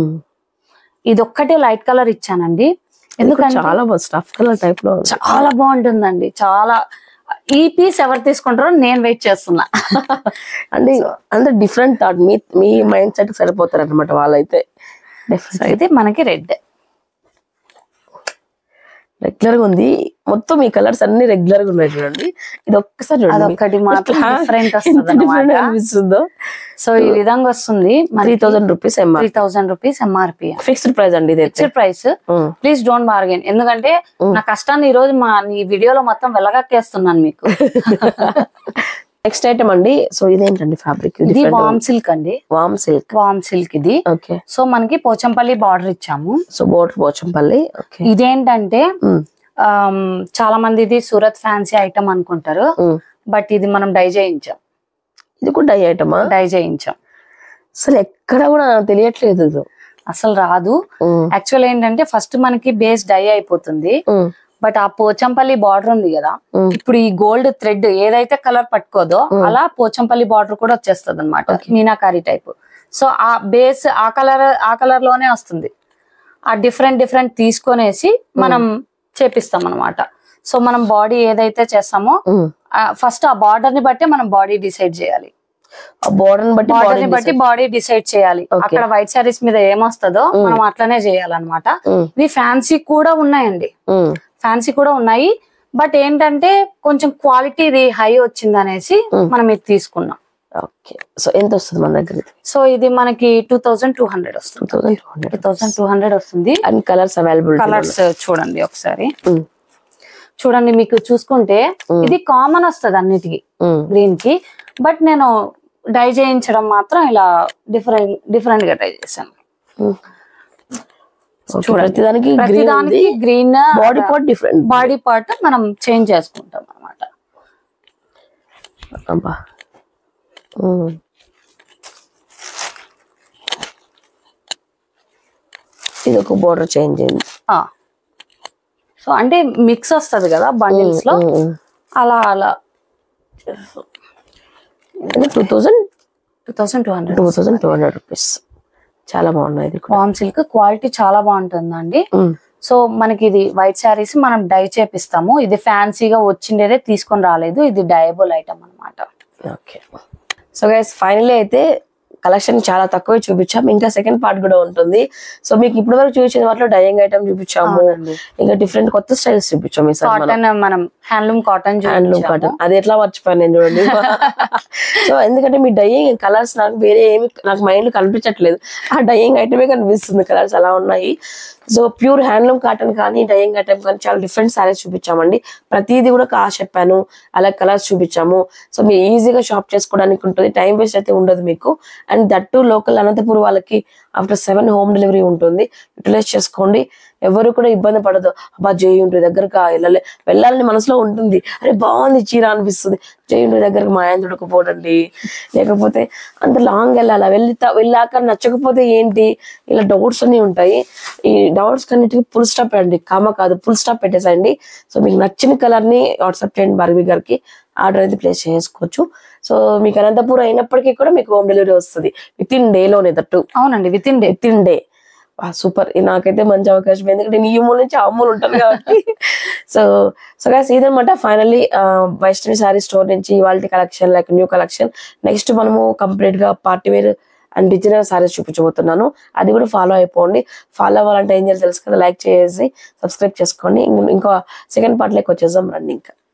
ఇది ఒక్కటే లైట్ కలర్ ఇచ్చానండి ఎందుకంటే చాలా స్టఫ్ కలర్ టైప్ లో ఉంది. చాలా బాగుంటుందండి చాలా ఈ పీస్ ఎవరు తీసుకుంటారో నేను వెయిట్ చేస్తున్నా అంటే అంత డిఫరెంట్ థాట్ మీ మీ మైండ్ సెట్ సరిపోతారు అనమాట వాళ్ళైతే సో ఇది మనకి రెడ్ రెగ్యులర్ గా ఉంది మొత్తం ఈ కలర్స్ అన్ని రెగ్యులర్ గా ఉన్నాయి చూడండి ఇది ఒక్కసారి చూడండి అదొక్కటి మాత్రం ఇట్లా డిఫరెంట్ ఎంత వస్తుంది different అనిపిస్తుందో సో ఈ విధంగా వస్తుంది three thousand rupees MR three thousand rupees MRP fixed price అండి ఇది fixed price please don't bargain ఎందుకంటే నా కష్టాన్ని ఈ రోజు మా ఈ వీడియోలో మొత్తం వెళ్ళగక్కేస్తున్నాను మీకు నెక్స్ట్ ఐటమ్ అండి సో ఇదేంటండి ఫ్యాబ్రిక్ ఇది వామ్ సిల్క్ అండి వామ్ సిల్క్ వామ్ సిల్క్ ఇది ఓకే సో మనకి పోచంపల్లి బార్డర్ ఇచ్చాము సో బోటర్ పోచంపల్లి ఓకే ఇదేంటంటే ఆమ్, చాలా మంది ఇది సూరత్ ఫ్యాన్సీ ఐటమ్ అనుకుంటారు బట్ ఇది మనం డై చేయించాం ఇది కూడా డై ఐటమా డై చేయించాం అసలు ఎక్కడ కూడా తెలియట్లేదు ఇది అసలు రాదు ఉమ్, యాక్చువల్ ఏంటంటే ఫస్ట్ మనకి బేస్ డై అయిపోతుంది ఉమ్, బట్ ఆ పోచంపల్లి బార్డర్ ఉంది కదా ఉమ్. ఇప్పుడు ఈ గోల్డ్ థ్రెడ్ ఏదైతే కలర్ పట్టుకోదో అలా పోచంపల్లి బార్డర్ కూడా వచ్చేస్తుంది అనమాట మీనాకారి టైప్ సో ఆ బేస్ ఆ కలర్ ఆ కలర్ లోనే వస్తుంది ఆ డిఫరెంట్ డిఫరెంట్ తీసుకొనేసి మనం చేపిస్తాం అనమాట సో మనం బాడీ ఏదైతే చేస్తామో ఉమ్. ఫస్ట్ ఆ బార్డర్ ని బట్టి మనం బాడీ డిసైడ్ చేయాలి ఆ బోర్డర్ బట్టి బార్డర్ body ని బట్టి బాడీ డిసైడ్ చేయాలి Okay. అక్కడ వైట్ సారీస్ మీద ఏమొస్తుందో మనం అట్లనే చేయాలన్నమాట ఉమ్, ఇవి ఫ్యాన్సీ కూడా ఉన్నాయండి ఉమ్, ఫ్యాన్సీ కూడా ఉన్నాయి బట్ ఏంటంటే కొంచెం క్వాలిటీ ఇది హై వచ్చింది అనేసి మనం ఇది తీసుకున్నాం ఓకే సో ఎంత వస్తుంది మన దగ్గర సో ఇది మనకి two thousand two hundred two వస్తుంది thousand two hundred two thousand two hundred వస్తుంది అండ్ కలర్స్ అవైలబుల్ కలర్స్ చూడండి ఒకసారి చూడండి మీకు చూసుకుంటే ఇది కామన్ వస్తుంది అన్నిటికి గ్రీన్ కి బట్ నేను డై చేయించడం మాత్రం ఇలా డిఫరెంట్ డిఫరెంట్ గా ట్రై చేశాను ప్రతి దానికి గ్రీన్ ప్రతిదానికి green body part different body part మనం చేంజ్ చేసుకుంటాం అనమాట అబ్బా ఉమ్. ఇది ఒక బోర్డర్ చేంజ్ అయింది సో అంటే మిక్స్ వస్తది కదా బండిల్స్ లో అలా అలా two thousand two thousand two hundred two thousand two hundred rupees చాలా బాగున్నాయి ఇది కూడా వామ్ సిల్క్ క్వాలిటీ చాలా బాగుంటుందండి ఉమ్. సో మనకి ఇది వైట్ శారీస్ మనం డై చేపిస్తాము ఇది ఫ్యాన్సీగా వచ్చిండేదే తీసుకొని రాలేదు ఇది డయబుల్ ఐటమ్ అన్నమాట ఓకే సో గైస్ ఫైనల్లీ అయితే కలెక్షన్ చాలా తక్కువే చూపించాం ఇంకా సెకండ్ పార్ట్ కూడా ఉంటుంది సో మీకు ఇప్పటి వరకు చూపించిన వాటిలో డయింగ్ ఐటమ్ చూపించాము అవునండి. ఇంకా డిఫరెంట్ కొత్త స్టైల్స్ చూపించాము ఈసారి మనం కాటన్ మనం హ్యాండ్లూమ్ కాటన్ హ్యాండ్లూమ్ కాటన్ అది ఎట్లా మర్చిపోయాను నేను చూడండి సో ఎందుకంటే మీ డయింగ్ కలర్స్ నాకు వేరే ఏమి నాకు మైండ్ లో కనిపించట్లేదు ఆ డయింగ్ ఐటమే కనిపిస్తుంది కలర్స్ అలా ఉన్నాయి సో ప్యూర్ హ్యాండ్లూమ్ కాటన్ కానీ డయింగ్ ఐటమ్ కానీ చాలా డిఫరెంట్ సారీస్ చూపించామండి ప్రతిదీ కూడా కాస్ట్ చెప్పాను అలా కలర్స్ చూపించాము సో మీరు ఈజీగా షాప్ చేసుకోవడానికి ఉంటుంది టైం వేస్ట్ అయితే ఉండదు మీకు అండ్ దట్టు లోకల్ అనంతపురం వాళ్ళకి ఆఫ్టర్ సెవెన్ హోమ్ డెలివరీ ఉంటుంది యూటిలైజ్ చేసుకోండి ఎవరు కూడా ఇబ్బంది పడదు అబ్బా జేయుంటి దగ్గరకు వెళ్ళలే వెళ్ళాలని మనసులో ఉంటుంది అరే బాగుంది చీర అనిపిస్తుంది జేయుంటి దగ్గరకు మా ఆయన దొరకపోడండి లేకపోతే అంత లాంగ్ వెళ్ళాలా వెళ్ళి వెళ్ళాక నచ్చకపోతే ఏంటి ఇలా డౌట్స్ అన్ని ఉంటాయి ఈ డౌట్స్ అన్నిటికీ ఫుల్ స్టాప్ అండి కామ కాదు ఫుల్ స్టాప్ పెట్టేసండి సో మీకు నచ్చిన కలర్ ని వాట్సాప్ చేయండి భార్గవి గారికి ఆర్డర్ అయితే ప్లేస్ చేసుకోవచ్చు సో మీకు అనంతపురం అయినప్పటికీ కూడా మీకు హోమ్ డెలివరీ వస్తుంది విత్ ఇన్ డేలోనే తట్టు అవునండి within day within day super నాకైతే మంచి అవకాశం ఎందుకంటే నేను ఈ మూల నుంచి ఆ మూల ఉంటాను కాబట్టి సో సో గాస్ ఇదనమాట ఫైనల్లీ వైష్ణవి సారీ స్టోర్ నుంచి ఇవాళ collection like new collection next మనము కంప్లీట్ గా party wear and designer sarees చూపించబోతున్నాను అది కూడా ఫాలో అయిపోండి ఫాలో అవ్వాలంటే ఏం చేయాలి తెలుసు కదా లైక్ చేసి సబ్స్క్రైబ్ చేసుకోండి ఇంక- ఇంకో సెకండ్ పార్ట్ లెక్క వచ్చేద్దాం రండి ఇంకా